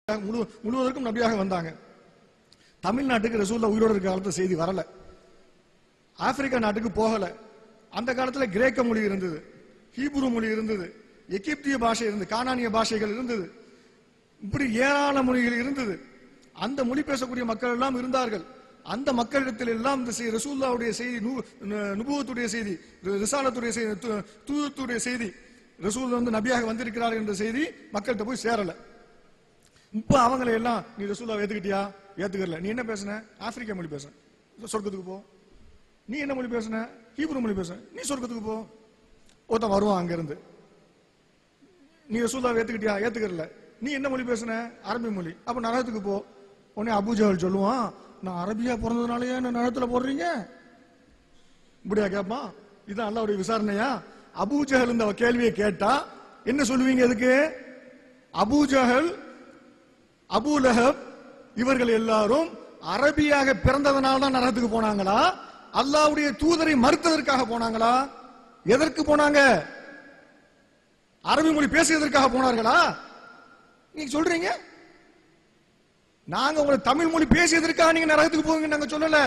முழு முழுவதற்கும் நபியாக வந்தாங்க தமிழ்நாட்டுக்கு ரசூல்லா உயிரோடு இருக்க காலத்துல செய்தி வரல ஆப்பிரிக்கா நாட்டுக்கு போகல அந்த காலத்துல கிரேக்க மொழி இருந்தது ஹீப்ரு மொழி இருந்தது எகிப்திய பாஷை இருந்தது கானானிய பாஷைகள் இருந்தது இப்படி ஏராள மொழிகள் இருந்தது அந்த மொழி பேசக்கூடிய மக்கள் எல்லாம் இருந்தார்கள் அந்த மக்களிடத்தில் எல்லாம் இந்த செய்- ரசூலுல்லாவுடைய செய்தி நு- நு- நுபுவத்துடைய செய்தி ரி- ரிசாலத்துடைய செய்தி து- தூதத்துடைய செய்தி ரசூல் வந்து நபியாக வந்திருக்கிறார் என்ற செய்தி மக்கள்கிட்ட போய் சேரல இப்ப அவங்களை எல்லாம் நீ ரசூல்லா ஏத்துக்கிட்டியா ஏத்துக்கல நீ என்ன பேசுன ஆப்பிரிக்கா மொழி பேசுன சொர்க்கத்துக்கு போ நீ என்ன மொழி பேசுன ஹீப்ரு மொழி பேசுன நீ சொர்க்கத்துக்கு போ ஒருத்தன் வருவான் அங்க இருந்து நீ ரசூல்லா ஏத்துக்கிட்டியா ஏத்துக்கறல நீ என்ன மொழி பேசுன அரபி மொழி அப்ப நரகத்துக்கு போ உடனே அபூஜஹல் சொல்லுவான் நான் அரபியா பிறந்ததுனாலயே என்ன நரகத்துல போடுறீங்க இப்படியா கேட்பான் இதான் அல்லாவுடைய விசாரணையா அபூஜஹல் இந்த கேள்வியை கேட்டா என்ன சொல்லுவீங்க எதுக்கு அபூஜஹல் அபூ லஹப் இவர்கள் எல்லாரும் அரபியாக பிறந்ததனால தான் நரகத்துக்கு போனாங்களா அல்லாஹ்வுடைய தூதரை மறுத்ததற்காக போனாங்களா எதற்கு போனாங்க அரபி மொழி பேசியதற்காக போனார்களா நீங்க சொல்றீங்க நாங்க உங்களை தமிழ் மொழி பேசியதற்காக நீங்க நரகத்துக்கு போவீங்க நாங்க சொல்லல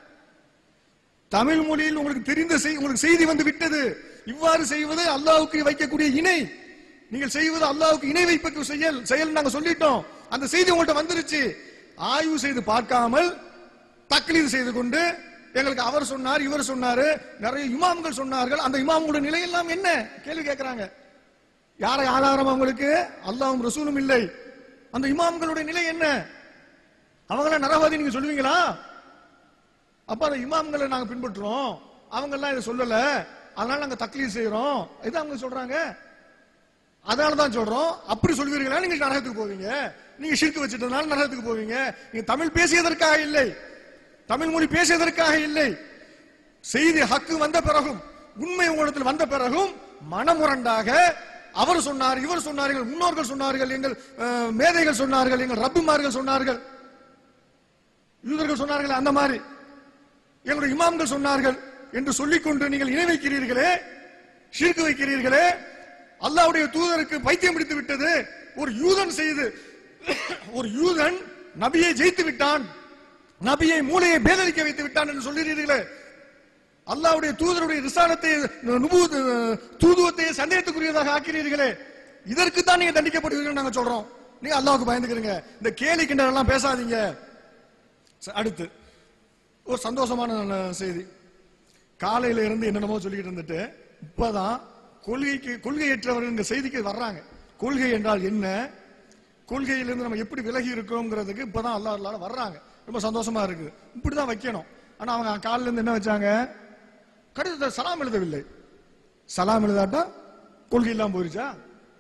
தமிழ் மொழியில் உங்களுக்கு தெரிந்த செய்- உங்களுக்கு செய்தி வந்து விட்டது இவ்வாறு செய்வது அல்லாஹ்வுக்கு வைக்கக்கூடிய இணை நீங்கள் செய்வது அல்லாஹ்வுக்கு இணை வைப்பக்கு செயல் செயல் நாங்க சொல்லிட்டோம் அந்த செய்தி உங்கள்ட்ட வந்துருச்சு ஆய்வு செய்து பார்க்காமல் தக்லீது செய்து கொண்டு எங்களுக்கு அவர் சொன்னார் இவர் சொன்னாரு நிறைய இமாம்கள் சொன்னார்கள் அந்த இமாம்களுடைய நிலை எல்லாம் என்ன கேள்வி கேட்கறாங்க யாரை ஆதாரம் அவங்களுக்கு அல்லாஹ்வும் ரசூலும் இல்லை அந்த இமாம்களுடைய நிலை என்ன அவங்கள நரவாதி நீங்க சொல்லுவீங்களா அப்ப அந்த இமாம்களை நாங்க பின்பற்றுறோம் அவங்க எல்லாம் இதை சொல்லல அதனால நாங்க தக்லீத் செய்யறோம் இதான் அவங்க சொல்றாங்க அதனால தான் சொல்றோம் அப்படி சொல்வீர்களா நீங்க நரகத்துக்கு போவீங்க நீங்க ஷிர்க் வச்சிட்டதுனால நரகத்துக்கு போவீங்க நீங்க தமிழ் பேசியதற்காக இல்லை தமிழ் மொழி பேசியதற்காக இல்லை செய்தி ஹக்கு வந்த பிறகும் உண்மை உங்களிடத்தில் வந்த பிறகும் மனமுரண்டாக அவர் சொன்னார் இவர் சொன்னார்கள் முன்னோர்கள் சொன்னார்கள் எங்கள் அஹ், மேதைகள் சொன்னார்கள் எங்கள் ரப்புமார்கள் சொன்னார்கள் யூதர்கள் சொன்னார்கள் அந்த மாதிரி எங்களுடைய இமாம்கள் சொன்னார்கள் என்று சொல்லிக்கொண்டு நீங்கள் இணை வைக்கிறீர்களே ஷிர்க் வைக்கிறீர்களே அல்லாஹ்வுடைய தூதருக்கு பைத்தியம் பிடித்து விட்டது ஒரு யூதன் செய்து ஒரு யூதன் நபியை ஜெயித்து விட்டான் நபியை மூளையை பேதலிக்க வைத்து விட்டான் என்று சொல்கிறீர்களே அல்லாஹ்வுடைய தூதருடைய ரிசாலத்தை நுபு- தூதுவத்தை சந்தேகத்துக்குரியதாக ஆக்கிறீர்களே இதற்கு தான் நீங்க தண்டிக்கப்படுவீர்கள் நாங்க சொல்றோம் நீங்க அல்லாஹ்வுக்கு பயந்துக்கிறீங்க இந்த கேலி கிண்டல் எல்லாம் பேசாதீங்க ச- அடுத்து ஒரு சந்தோஷமான நல்ல செய்தி காலையில இருந்து என்னென்னமோ சொல்லிக்கிட்டு இருந்துட்டு இப்பதான் கொள்கைக்கு கொள்கையற்றவர்கள் இந்த செய்திக்கு வர்றாங்க கொள்கை என்றால் என்ன கொள்கையிலிருந்து நம்ம எப்படி விலகி இருக்கோங்கிறதுக்கு இப்பதான் அல்லா அல்லாஹ் வர்றாங்க ரொம்ப சந்தோஷமா இருக்கு இப்படிதான் வைக்கணும் ஆனா அவங்க காலையில இருந்து என்ன வச்சாங்க கடிதத்தை சலாம் எழுதவில்லை சலாம் எழுதாட்டா கொள்கை இல்லாம போயிருச்சா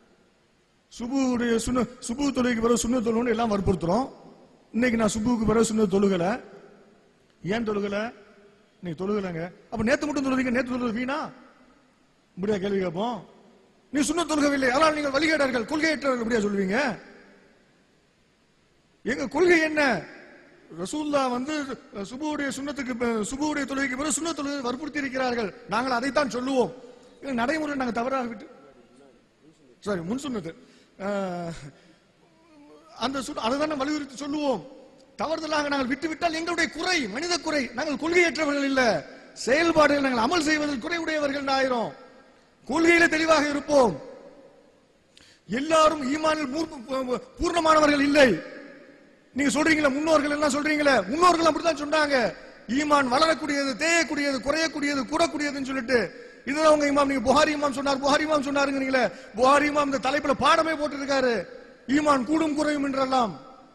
சுபுடைய சுண்ண சுபு தொழுகைக்கு பிறகு சுண்ண தொழுன்னு எல்லாம் வற்புறுத்துறோம் இன்னைக்கு நான் சுபுவுக்கு பிறகு சுண்ண தொழுகல ஏன் தொழுகல நீங்க தொழுகலங்க அப்ப நேத்து மட்டும் தொழுதீங்க நேத்து தொழுது வீணா இப்படியா கேள்வி கேட்போம் நீ சுண்ண தொழுகவில்லை ஆனால் நீங்கள் வழிகேடர்கள் கொள்கையற்றவர்கள் இப்படியா சொல்லுவீங்க எங்க கொள்கை என்ன ரசூல்லா வந்து சுபுவுடைய சுண்ணத்துக்கு ப- சுபுவுடைய தொழுகைக்கு பிறகு சுண்ண தொழுகை வற்புறுத்தி இருக்கிறார்கள் நாங்கள் அதைத்தான் சொல்லுவோம் இது நடைமுறை நாங்கள் தவறாக விட்டு சாரி முன் சுண்ணத்து அஹ், அந்த சுண்ண அதுதான் வலியுறுத்தி சொல்லுவோம் தவறுதலாக நாங்கள் விட்டுவிட்டால் எங்களுடைய குறை மனித குறை நாங்கள் கொள்கையற்றவர்கள் இல்ல செயல்பாடுகள் நாங்கள் அமல் செய்வதில் குறை உடையவர்கள் ஆயிரும் கொள்கையில தெளிவாக இருப்போம் எல்லாரும் ஈமானில் பூர்ண- பூர்ணமானவர்கள் இல்லை நீங்க சொல்றீங்களா முன்னோர்கள் எல்லாம் சொல்றீங்களே முன்னோர்கள் அப்படித்தான் சொன்னாங்க ஈமான் வளரக்கூடியது தேயக்கூடியது குறையக்கூடியது கூடக்கூடியதுன்னு சொல்லிட்டு இதுதான் உங்க இமாம் நீங்க புகாரி இமாம் சொன்னார் புகாரி இமாம் சொன்னாருங்கிறீங்களே புகாரி இமாம் இந்த தலைப்புல பாடமே போட்டிருக்காரு ஈமான் கூடும் குறையும் என்றெல்லாம்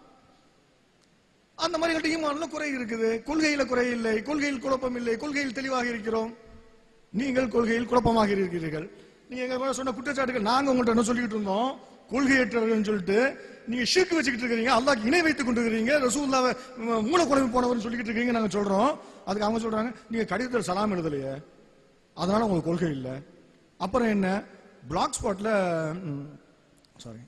அந்த மாதிரி எங்கள்ட்ட ஈமான்ல குறை இருக்குது கொள்கையில குறை இல்லை கொள்கையில் குழப்பம் இல்லை கொள்கையில் தெளிவாக இருக்கிறோம் நீங்கள் கொள்கையில் குழப்பமாக இருக்கிறீர்கள் நீங்க எங்க மேல சொன்ன குற்றச்சாட்டுகள் நாங்க உங்கள்ட்ட என்ன சொல்லிட்டு இருந்தோம் கொள்கையற்றவர்கள் சொல்லிட்டு நீங்க ஷிர்க் வச்சுக்கிட்டு இருக்கீங்க அல்லாஹ்க்கு இணை வைத்துக் கொண்டு இருக்கிறீங்க ரசூல்லாவை ம், மூல குழம்பு போனவர்னு சொல்லிக்கிட்டு இருக்கீங்க நாங்க சொல்றோம் அதுக்கு அவங்க சொல்றாங்க நீங்க கடிதத்தில் சலாம் எழுதலையே அதனால உங்களுக்கு கொள்கை இல்லை அப்புறம் என்ன பிளாக் ஸ்பாட்ல சாரி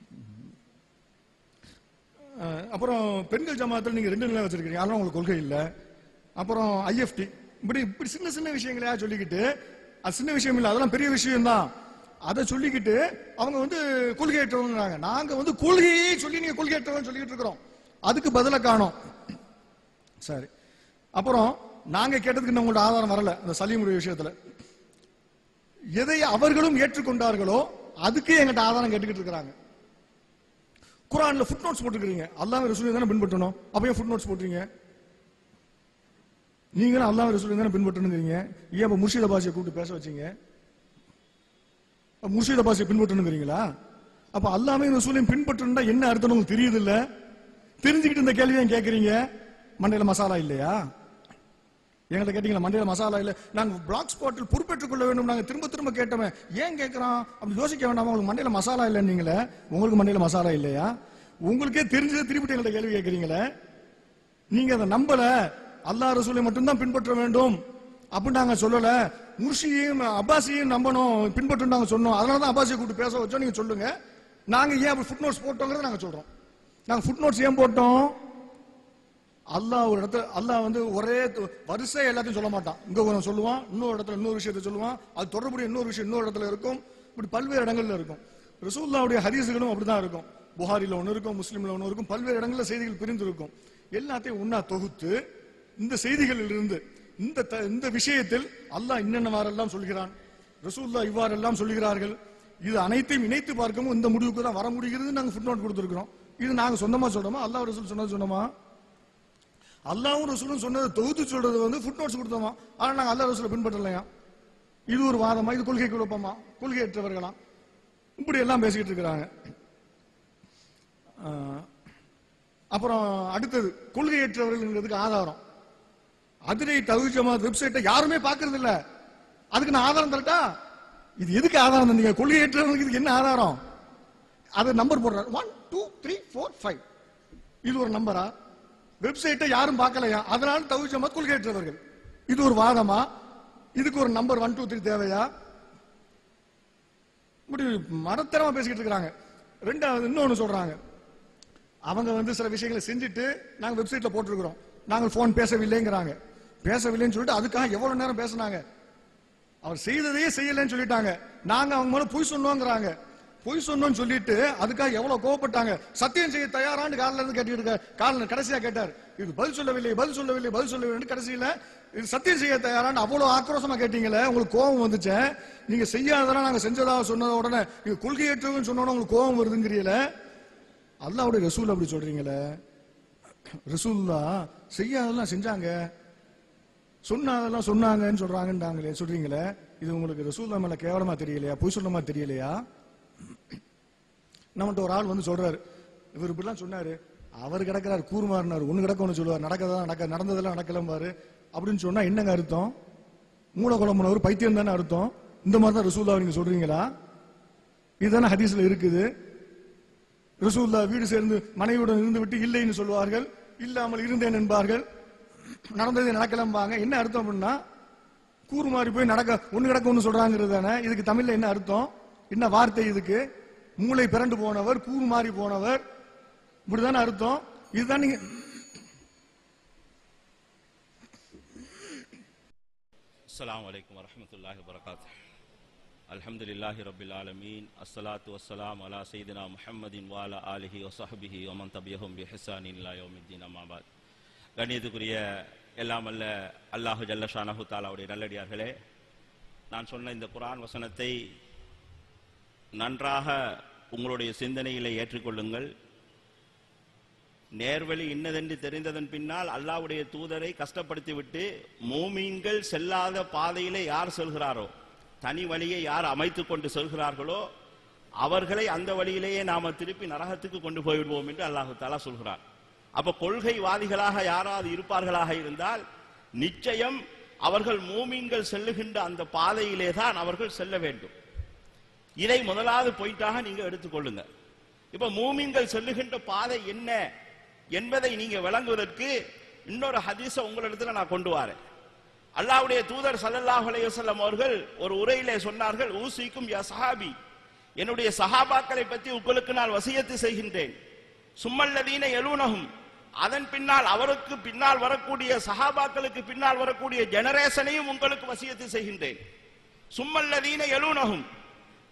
அஹ் அப்புறம் பெண்கள் ஜமாத்தில் நீங்க ரெண்டு நிலை வச்சிருக்கீங்க அதெல்லாம் உங்களுக்கு கொள்கை இல்ல அப்புறம் ஐஎஃப்டி இப்படி இப்படி சின்ன சின்ன விஷயங்களையா சொல்லிக்கிட்டு அது சின்ன விஷயம் இல்ல அதெல்லாம் பெரிய விஷயம் தான் அதை சொல்லிக்கிட்டு அவங்க வந்து கொள்கையற்றவங்கிறாங்க நாங்க வந்து கொள்கையை சொல்லி நீங்க கொள்கையற்றவங்க சொல்லிக்கிட்டு இருக்கிறோம் அதுக்கு பதில காணோம் சரி அப்புறம் நாங்க கேட்டதுக்கு இன்னும் உங்களோட ஆதாரம் வரல இந்த சலீமுடைய விஷயத்துல எதை அவர்களும் ஏற்றுக்கொண்டார்களோ அதுக்கே எங்கிட்ட ஆதாரம் கேட்டுக்கிட்டு இருக்கிறாங்க குரான்ல ஃபுட் நோட்ஸ் போட்டுக்கிறீங்க அல்லாஹ் ரசூலை தானே பின்பற்றணும் அப்ப ஏன் ஃபுட் நோட்ஸ் போட்டுறீங்க நீங்களும் அல்லாஹ் ரசூலை தானே பின்பற்றணுங்கிறீங்க ஏன் அப்ப முர்ஷித் அப்பாசியை கூப்பிட்டு பேச வச்சீங்க அப்ப முர்ஷித் அப்பாசியை பின்பற்றணுங்கிறீங்களா அப்ப அல்லாமே ரசூலையும் பின்பற்றணும்னா என்ன அர்த்தம் உங்களுக்கு தெரியுது இல்ல தெரிஞ்சுக்கிட்டு இந்த கேள்வியை ஏன் கேக்குறீங்க மண்டையில மசாலா இல்லையா எங்கள்ட்ட கேட்டீங்களா மண்டையில மசாலா இல்ல நாங்க பிளாக் ஸ்பாட்டில் பொறுப்பேற்றுக் கொள்ள வேண்டும் நாங்க திரும்ப திரும்ப கேட்டோமே ஏன் கேட்கிறோம் அப்படி யோசிக்க வேண்டாமா உங்களுக்கு மண்டையில மசாலா இல்லைன்னீங்களே உங்களுக்கு மண்டையில மசாலா இல்லையா உங்களுக்கே தெரிஞ்சதை திருப்பி எங்கள்ட்ட கேள்வி கேட்கறீங்களே நீங்க அதை நம்பல அல்லாஹ் ரசூலை மட்டும்தான் பின்பற்ற வேண்டும் அப்படின்னு நாங்க சொல்லல முர்ஷியையும் அப்பாசியையும் நம்பணும் பின்பற்றணும் நாங்க சொன்னோம் அதனால தான் அப்பாசியை கூப்பிட்டு பேச வச்சோம் நீங்க சொல்லுங்க நாங்க ஏன் அப்படி ஃபுட் நோட்ஸ் போட்டோங்கிறத நாங்க சொல்றோம் நாங்க ஃபுட் நோட்ஸ் ஏன் போட்டோம் அல்லாஹ் ஒரு இடத்துல அல்லாஹ் வந்து ஒரே து- வரிசை எல்லாத்தையும் சொல்ல மாட்டான் இங்க கொஞ்சம் சொல்லுவான் இன்னொரு இடத்துல இன்னொரு விஷயத்தை சொல்லுவான் அது தொடர்புடைய இன்னொரு விஷயம் இன்னொரு இடத்துல இருக்கும் இப்படி பல்வேறு இடங்கள்ல இருக்கும் ரசூல்லாவுடைய ஹதீஸுகளும் அப்படிதான் இருக்கும் புகாரில ஒன்று இருக்கும் முஸ்லீம்ல ஒன்று இருக்கும் பல்வேறு இடங்கள்ல செய்திகள் பிரிந்து இருக்கும் எல்லாத்தையும் ஒண்ணா தொகுத்து இந்த செய்திகளில் இருந்து இந்த த- இந்த விஷயத்தில் அல்லாஹ் இன்னென்னவாறெல்லாம் சொல்கிறான் ரசூல்லா இவ்வாறெல்லாம் சொல்கிறார்கள் இது அனைத்தையும் இணைத்து பார்க்கவும் இந்த முடிவுக்கு தான் வர முடிகிறது நாங்க ஃபுட் நோட் கொடுத்துருக்கிறோம் இது நாங்க சொந்தமா சொல்றோமா அல்லாஹ் ரசூல் சொன்னது சொன்னோமா அல்லாவும் ரசூலும் சொன்னதை தொகுத்து சொல்றது வந்து ஃபுட் நோட்ஸ் கொடுத்தோமா ஆனா நாங்க அல்லாஹ் ரசூலை பின்பற்றலையா இது ஒரு வாதமா இது கொள்கை குழப்பமா கொள்கையற்றவர்களா இப்படி எல்லாம் பேசிக்கிட்டு இருக்கிறாங்க ஆஹ், அப்புறம் அடுத்தது கொள்கையற்றவர்கள்ங்கிறதுக்கு ஆதாரம் அதிரை தகுதி ஜமாத் வெப்சைட்டை யாருமே பார்க்கறது இல்ல அதுக்கு நான் ஆதாரம் தரட்டா இது எதுக்கு ஆதாரம் தந்தீங்க கொள்கையற்றவர்களுக்கு இதுக்கு என்ன ஆதாரம் அது நம்பர் போடுறாரு one two three four five இது ஒரு நம்பரா வெப்சைட்டை யாரும் பார்க்கலையா அதனால தகுதி ஜமாத் கொள்கையற்றவர்கள் இது ஒரு வாதமா இதுக்கு ஒரு நம்பர் ஒன் டூ த்ரீ தேவையா இப்படி மரத்தரமா பேசிக்கிட்டு இருக்கிறாங்க ரெண்டாவது இன்னொன்னு சொல்றாங்க அவங்க வந்து சில விஷயங்களை செஞ்சுட்டு நாங்க வெப்சைட்ல போட்டிருக்கிறோம் நாங்கள் போன் பேசவில்லைங்கிறாங்க பேசவில்லைன்னு சொல்லிட்டு அதுக்காக எவ்வளவு நேரம் பேசினாங்க அவர் செய்ததையே செய்யலைன்னு சொல்லிட்டாங்க நாங்க அவங்க மேல பொய் சொன்னோங்கிறாங்க பொய் சொன்னோம்னு சொல்லிட்டு அதுக்காக எவ்வளவு கோவப்பட்டாங்க சத்தியம் செய்ய தயாரான்னு காலில இருந்து கேட்டுட்டு இருக்க காலில் கடைசியா கேட்டார் இது பதில் சொல்லவில்லை பதில் சொல்லவில்லை பதில் சொல்லவில்லை கடைசியில இது சத்தியம் செய்ய தயாரான்னு அவ்வளவு ஆக்ரோஷமா கேட்டீங்களே உங்களுக்கு கோபம் வந்துச்சே நீங்க செய்யாததெல்லாம் நாங்க செஞ்சதா சொன்னத உடனே நீங்க கொள்கையற்றவன்னு சொன்ன உடனே உங்களுக்கு கோபம் வருதுங்கிறீல அல்லாவுடைய ரசூல் அப்படி சொல்றீங்களே ரசூல்லா செய்யாதெல்லாம் செஞ்சாங்க சொன்னாதெல்லாம் சொன்னாங்கன்னு சொல்றாங்கன்றாங்களே சொல்றீங்களே இது உங்களுக்கு ரசூல்லா மேல கேவலமா தெரியலையா பொய் சொல்றமா தெரியலையா நம்மகிட்ட ஒரு ஆள் வந்து சொல்றாரு இவர் இப்படிலாம் சொன்னாரு அவர் கிடக்கிறார் கூறுமாறினார் ஒண்ணு கிடக்க ஒண்ணு சொல்லுவார் நடக்கதான் நடக்க நடந்ததெல்லாம் நடக்கலம்பாரு அப்படின்னு சொன்னா என்னங்க அர்த்தம் மூல குழம்புனவர் பைத்தியம் தானே அர்த்தம் இந்த மாதிரி தான் ரசூல்லா நீங்க சொல்றீங்களா இதுதானே ஹதீஸ்ல இருக்குது ரசூல்லா வீடு சேர்ந்து மனைவியுடன் இருந்து விட்டு இல்லைன்னு சொல்வார்கள் இல்லாமல் இருந்தேன் என்பார்கள் நடந்தது நடக்கலம்பாங்க என்ன அர்த்தம் அப்படின்னா கூறு மாறி போய் நடக்க ஒண்ணு நடக்க ஒண்ணு சொல்றாங்கிறது தானே இதுக்கு தமிழ்ல என்ன அர்த்தம் என்ன வார்த்தை இதுக்கு மூளை பிறண்டு போனவர் கூறு மாறி போனவர் இப்படிதானே அர்த்தம் இதுதான் நீங்க السلام عليكم ورحمة الله وبركاته الحمد لله رب العالمين الصلاة والسلام على سيدنا محمد وعلى آله وصحبه ومن تبعهم بإحسان إلى يوم الدين أما بعد கண்ணியத்துக்குரிய எல்லாம் அல்ல அல்லாஹு ஜல்லஷானஹு தாலாவுடைய நல்லடியார்களே நான் சொன்ன இந்த குர்ஆன் வசனத்தை நன்றாக உங்களுடைய சிந்தனையிலே ஏற்றுக்கொள்ளுங்கள் நேர்வழி இன்னதென்று தெரிந்ததன் பின்னால் அல்லாஹ்வுடைய தூதரை கஷ்டப்படுத்திவிட்டு மூமீன்கள் செல்லாத பாதையிலே யார் செல்கிறாரோ தனி வழியை யார் அமைத்துக் கொண்டு செல்கிறார்களோ அவர்களை அந்த வழியிலேயே நாம திருப்பி நரகத்துக்கு கொண்டு போய்விடுவோம் என்று அல்லாஹு தாலா சொல்கிறார் அப்ப கொள்கைவாதிகளாக யாராவது இருப்பார்களாக இருந்தால் நிச்சயம் அவர்கள் மூமீன்கள் செல்லுகின்ற அந்த பாதையிலே தான் அவர்கள் செல்ல வேண்டும் இதை முதலாவது பாயிண்டாக நீங்க எடுத்துக்கொள்ளுங்க இப்ப மூமின்கள் செல்லுகின்ற பாதை என்ன என்பதை நீங்க விளங்குவதற்கு இன்னொரு ஹதீஸ உங்களிடத்துல நான் கொண்டு வரேன் அல்லாஹ்வுடைய தூதர் ஸல்லல்லாஹு அலைஹி வஸல்லம் அவர்கள் ஒரு உரையிலே சொன்னார்கள் ஊசிக்கும் யா சஹாபி என்னுடைய சஹாபாக்களை பற்றி உங்களுக்கு நான் வசியத்து செய்கின்றேன் சும்மல்லதீன எலூனகும் அதன் பின்னால் அவருக்கு பின்னால் வரக்கூடிய சஹாபாக்களுக்கு பின்னால் வரக்கூடிய ஜெனரேஷனையும் உங்களுக்கு வசியத்து செய்கின்றேன் சும்மல்லதீன எலூனகும்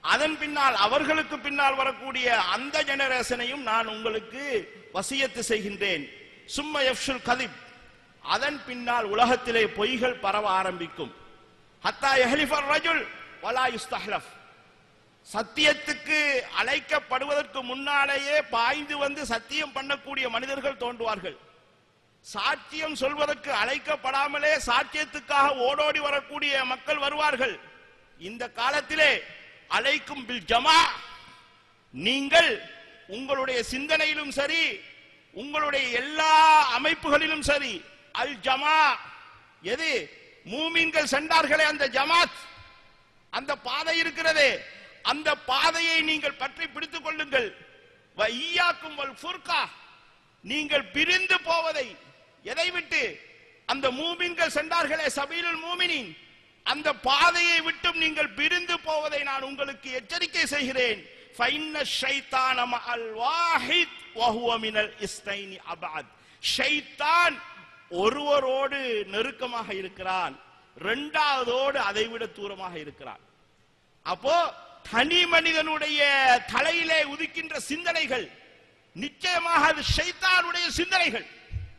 அதன் பின்னால் அவர்களுக்கு பின்னால் வரக்கூடிய அந்த ஜெனரேஷனையும் நான் உங்களுக்கு வசியத்து செய்கின்றேன் சும்ம யஃப்ஷுல் கதிப் அதன் பின்னால் உலகத்திலே பொய்கள் பரவ ஆரம்பிக்கும் ஹத்தா யஹ்லிஃபர் ரஜுல் வலா யுஸ்தஹ்லஃப் சத்தியத்துக்கு அழைக்கப்படுவதற்கு முன்னாலேயே பாய்ந்து வந்து சத்தியம் பண்ணக்கூடிய மனிதர்கள் தோன்றுவார்கள் சாட்சியம் சொல்வதற்கு அழைக்கப்படாமலே சாட்சியத்துக்காக ஓடோடி வரக்கூடிய மக்கள் வருவார்கள் இந்த காலத்திலே அழைக்கும் பில் ஜமா நீங்கள் உங்களுடைய சிந்தனையிலும் சரி உங்களுடைய எல்லா அமைப்புகளிலும் சரி அல் ஜமா எது மூமின்கள் சென்றார்களே அந்த ஜமாத் அந்த பாதை இருக்கிறதே அந்த பாதையை நீங்கள் பற்றி பிடித்துக் கொள்ளுங்கள் வ ஈயாக்கும் வல் ஃபுர்கா நீங்கள் பிரிந்து போவதை எதை விட்டு அந்த மூமின்கள் சென்றார்களே சபீலுல் மூமினின் அந்த பாதையை விட்டும் நீங்கள் பிரிந்து போவதை நான் உங்களுக்கு எச்சரிக்கை செய்கிறேன் فإن الشيطان مع الواحد وهو من الاثنين أبعد ஷைத்தான் ஒருவரோடு நெருக்கமாக இருக்கிறான் இரண்டாவதோடு அதைவிட தூரமாக இருக்கிறான் அப்போ தனி மனிதனுடைய தலையிலே உதிக்கின்ற சிந்தனைகள் நிச்சயமாக அது ஷைத்தானுடைய சிந்தனைகள்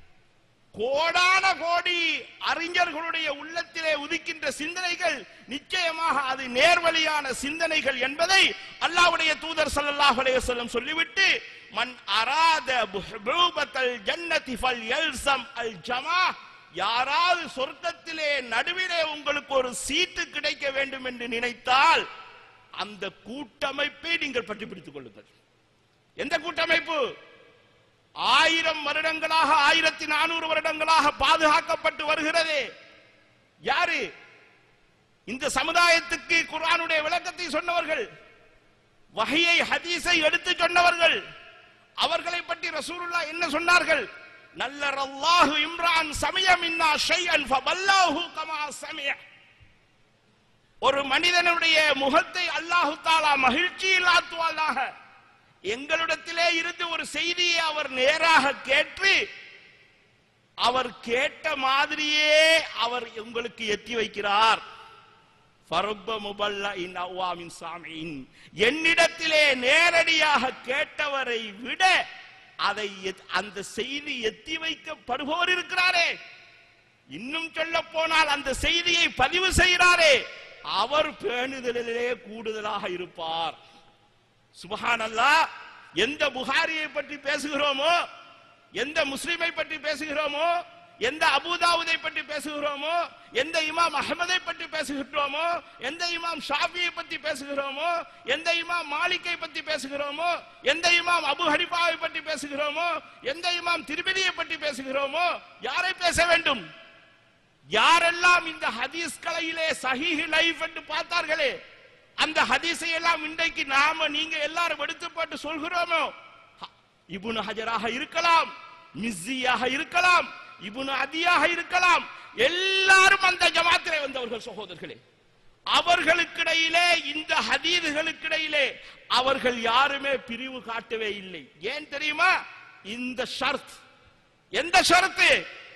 கோடான கோடி அறிஞர்களுடைய உள்ளத்திலே உதிக்கின்ற சிந்தனைகள் நிச்சயமாக அது நேர்வழியான சிந்தனைகள் என்பதை அல்லாஹ்வுடைய தூதர் ஸல்லல்லாஹு அலைஹி வஸல்லம் சொல்லிவிட்டு மன் அராத புஹ்பூபத்தல் ஜன்னதி ஃபல் யல்சம் அல் ஜமா யாராவது சொர்க்கத்திலே நடுவிலே உங்களுக்கு ஒரு சீட்டு கிடைக்க வேண்டும் என்று நினைத்தால் அந்த கூட்டமைப்பை நீங்கள் பற்றி பிடித்துக் கொள்ளுங்கள் எந்த கூட்டமைப்பு ஆயிரம் வருடங்களாக ஆயிரத்தி நானூறு வருடங்களாக பாதுகாக்கப்பட்டு வருகிறது யாரு இந்த சமுதாயத்துக்கு குர்ஆனுடைய விளக்கத்தை சொன்னவர்கள் வகையை ஹதீஸை எடுத்து சொன்னவர்கள் அவர்களை பற்றி ரசூலுல்லா என்ன சொன்னார்கள் நல்லர் அல்லாஹு இம்ரான் சமய மின்னா ஷைஅன் ஃபபல்லாஹு கமா சமய ஒரு மனிதனுடைய முகத்தை அல்லாஹு தாலா மகிழ்ச்சியில் ஆத்துவாளாக எங்களிடத்திலே இருந்து ஒரு செய்தியை அவர் நேராக கேட்டு அவர் கேட்ட மாதிரியே அவர் உங்களுக்கு எத்தி வைக்கிறார் ஃபரப்ப முபல்ல இன் அவ்வாமின் சாமியின் என்னிடத்திலே நேரடியாக கேட்டவரை விட அதை எத்- அந்த செய்தி எத்தி வைக்கப்படுபவர் இருக்கிறாரே இன்னும் சொல்ல போனால் அந்த செய்தியை பதிவு செய்கிறாரே அவர் பேணுதலிலே கூடுதலாக இருப்பார் சுபஹானல்லா எந்த புகாரியை பற்றி பேசுகிறோமோ எந்த முஸ்லிமை பற்றி பேசுகிறோமோ எந்த அபூதாவுதை பற்றி பேசுகிறோமோ எந்த இமாம் அஹமதை பற்றி பேசுகிறோமோ எந்த இமாம் ஷாஃபியை பற்றி பேசுகிறோமோ எந்த இமாம் மாலிக்கை பற்றி பேசுகிறோமோ எந்த இமாம் அபு ஹனிஃபாவை பற்றி பேசுகிறோமோ எந்த இமாம் திருமதியை பற்றி பேசுகிறோமோ யாரை பேச வேண்டும் யாரெல்லாம் இந்த ஹதீஸ் கலையிலே சஹீஹ் லைஃப் என்று பார்த்தார்களே அந்த ஹதீஸை எல்லாம் இன்றைக்கு நாம நீங்க எல்லாரும் எடுத்து போட்டு சொல்கிறோமோ ஹ- இப்னு ஹஜராக இருக்கலாம் மிஸ்ஸியாக இருக்கலாம் இப்னு அதியாக இருக்கலாம் எல்லாரும் அந்த ஜமாத்திலே வந்தவர்கள் சகோதரர்களே அவர்களுக்கிடையிலே இந்த ஹதீதுகளுக்கிடையிலே அவர்கள் யாருமே பிரிவு காட்டவே இல்லை ஏன் தெரியுமா இந்த ஷர்த் எந்த ஷரத்து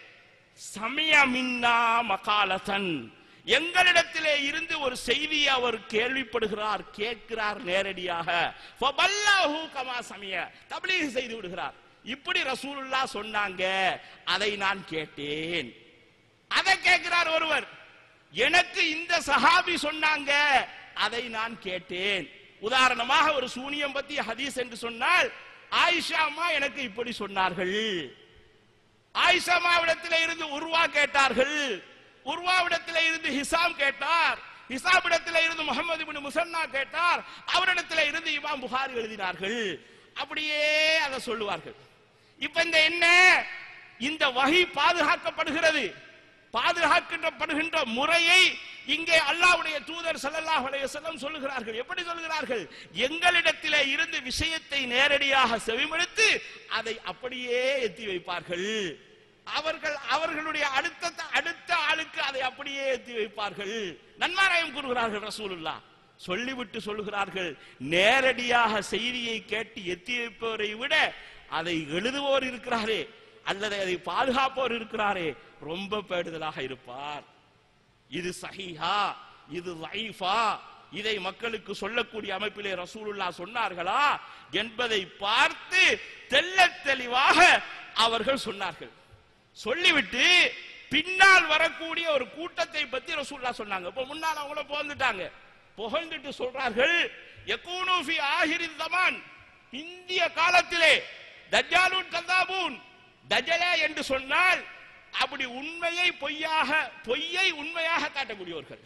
சமய மின்னா மகாலசன் எங்களிடத்திலே இருந்து ஒரு செய்தியை அவர் கேள்விப்படுகிறார் கேட்கிறார் நேரடியாக ஃபபல்லாஹு கமா சமய தப்லீக் செய்து விடுகிறார் இப்படி ரசூலுல்லாஹ் சொன்னாங்க அதை நான் கேட்டேன் அதை கேட்கிறார் ஒருவர் எனக்கு இந்த சஹாபி சொன்னாங்க அதை நான் கேட்டேன் உதாரணமாக ஒரு சூனியம் பத்தி ஹதீஸ் என்று சொன்னால் ஆயிஷா அம்மா எனக்கு இப்படி சொன்னார்கள் ஆயிஷாமாவிடத்திலே இருந்து உருவா கேட்டார்கள் உருவாவிடத்திலே இருந்து ஹிசாம் கேட்டார் ஹிசாமிடத்திலே இருந்து முகமது இப்னு முசன்னா கேட்டார் அவரிடத்திலே இருந்து இமாம் புகாரி எழுதினார்கள் அப்படியே அதை சொல்லுவார்கள் இப்ப இந்த என்ன இந்த வகை பாதுகாக்கப்படுகிறது பாதுகாக்கப்படுகின்ற முறையை இங்கே அல்லாஹ்வுடைய தூதர் ஸல்லல்லாஹு அலைஹி வஸல்லம் சொல்லுகிறார்கள் எப்படி சொல்லுகிறார்கள் எங்களிடத்திலே இருந்து விஷயத்தை நேரடியாக செவிமடுத்து அதை அப்படியே எத்தி வைப்பார்கள் அவர்கள் அவர்களுடைய அடுத்த அடுத்த ஆளுக்கு அதை அப்படியே எத்தி வைப்பார்கள் நன்மாராயம் கூறுகிறார்கள் ரசூலுல்லாஹ் சொல்லிவிட்டு சொல்லுகிறார்கள் நேரடியாக செய்தியை கேட்டு எத்தி வைப்பவரை விட அதை எழுதுவோர் இருக்கிறாரே அல்லது அதை பாதுகாப்போர் இருக்கிறாரே ரொம்ப பேடுதலாக இருப்பார் இது சஹீஹா இது லைஃபா இதை மக்களுக்கு சொல்லக்கூடிய அமைப்பிலே ரசூலுல்லா சொன்னார்களா என்பதை பார்த்து தெள்ளத் தெளிவாக அவர்கள் சொன்னார்கள் சொல்லிவிட்டு பின்னால் வரக்கூடிய ஒரு கூட்டத்தை பத்தி ரசூல்லா சொன்னாங்க இப்ப முன்னால் அவங்கள புகழ்ந்துட்டாங்க புகழ்ந்துட்டு சொல்றார்கள் யகூனு ஃபி ஆஹிரில் ஜமான் இந்திய காலத்திலே தஜ்ஜாலூன் கதாபூன் தஜலே என்று சொன்னால் அப்படி உண்மையை பொய்யாக பொய்யை உண்மையாக காட்டக்கூடியவர்கள்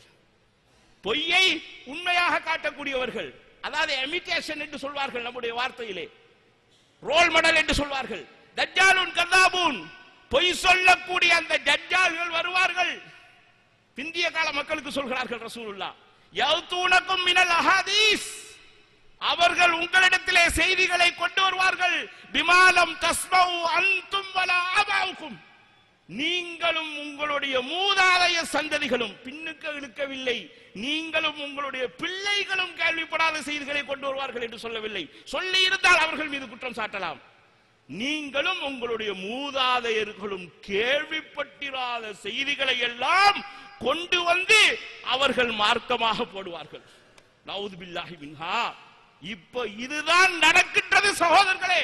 பொய்யை உண்மையாக காட்டக்கூடியவர்கள் அதாவது எமிட்டேஷன் என்று சொல்வார்கள் நம்முடைய வார்த்தையிலே ரோல் மாடல் என்று சொல்வார்கள் தஜ்ஜாலுன் கதாபூன் பொய் சொல்லக்கூடிய அந்த தஜ்ஜால்கள் வருவார்கள் பிந்திய கால மக்களுக்கு சொல்கிறார்கள் ரசூலுல்லா யௌதூனக்கும் மினல் அஹாதீஸ் அவர்கள் உங்களிடத்திலே செய்திகளை கொண்டு வருவார்கள் விமானம் தஸ்மௌ அன்தும் வலா ஆபாவுக்கும் நீங்களும் உங்களுடைய மூதாதைய சந்ததிகளும் பின்னுக்கு இழுக்கவில்லை நீங்களும் உங்களுடைய பிள்ளைகளும் கேள்விப்படாத செய்திகளை கொண்டு வருவார்கள் என்று சொல்லவில்லை சொல்லி இருந்தால் அவர்கள் மீது குற்றம் சாட்டலாம் நீங்களும் உங்களுடைய மூதாதையர்களும் கேள்விப்பட்டிராத செய்திகளை எல்லாம் கொண்டு வந்து அவர்கள் மார்க்கமாக போடுவார்கள் நவுது பில்லாஹி மின்ஹா இப்ப இதுதான் நடக்கின்றது சகோதரர்களே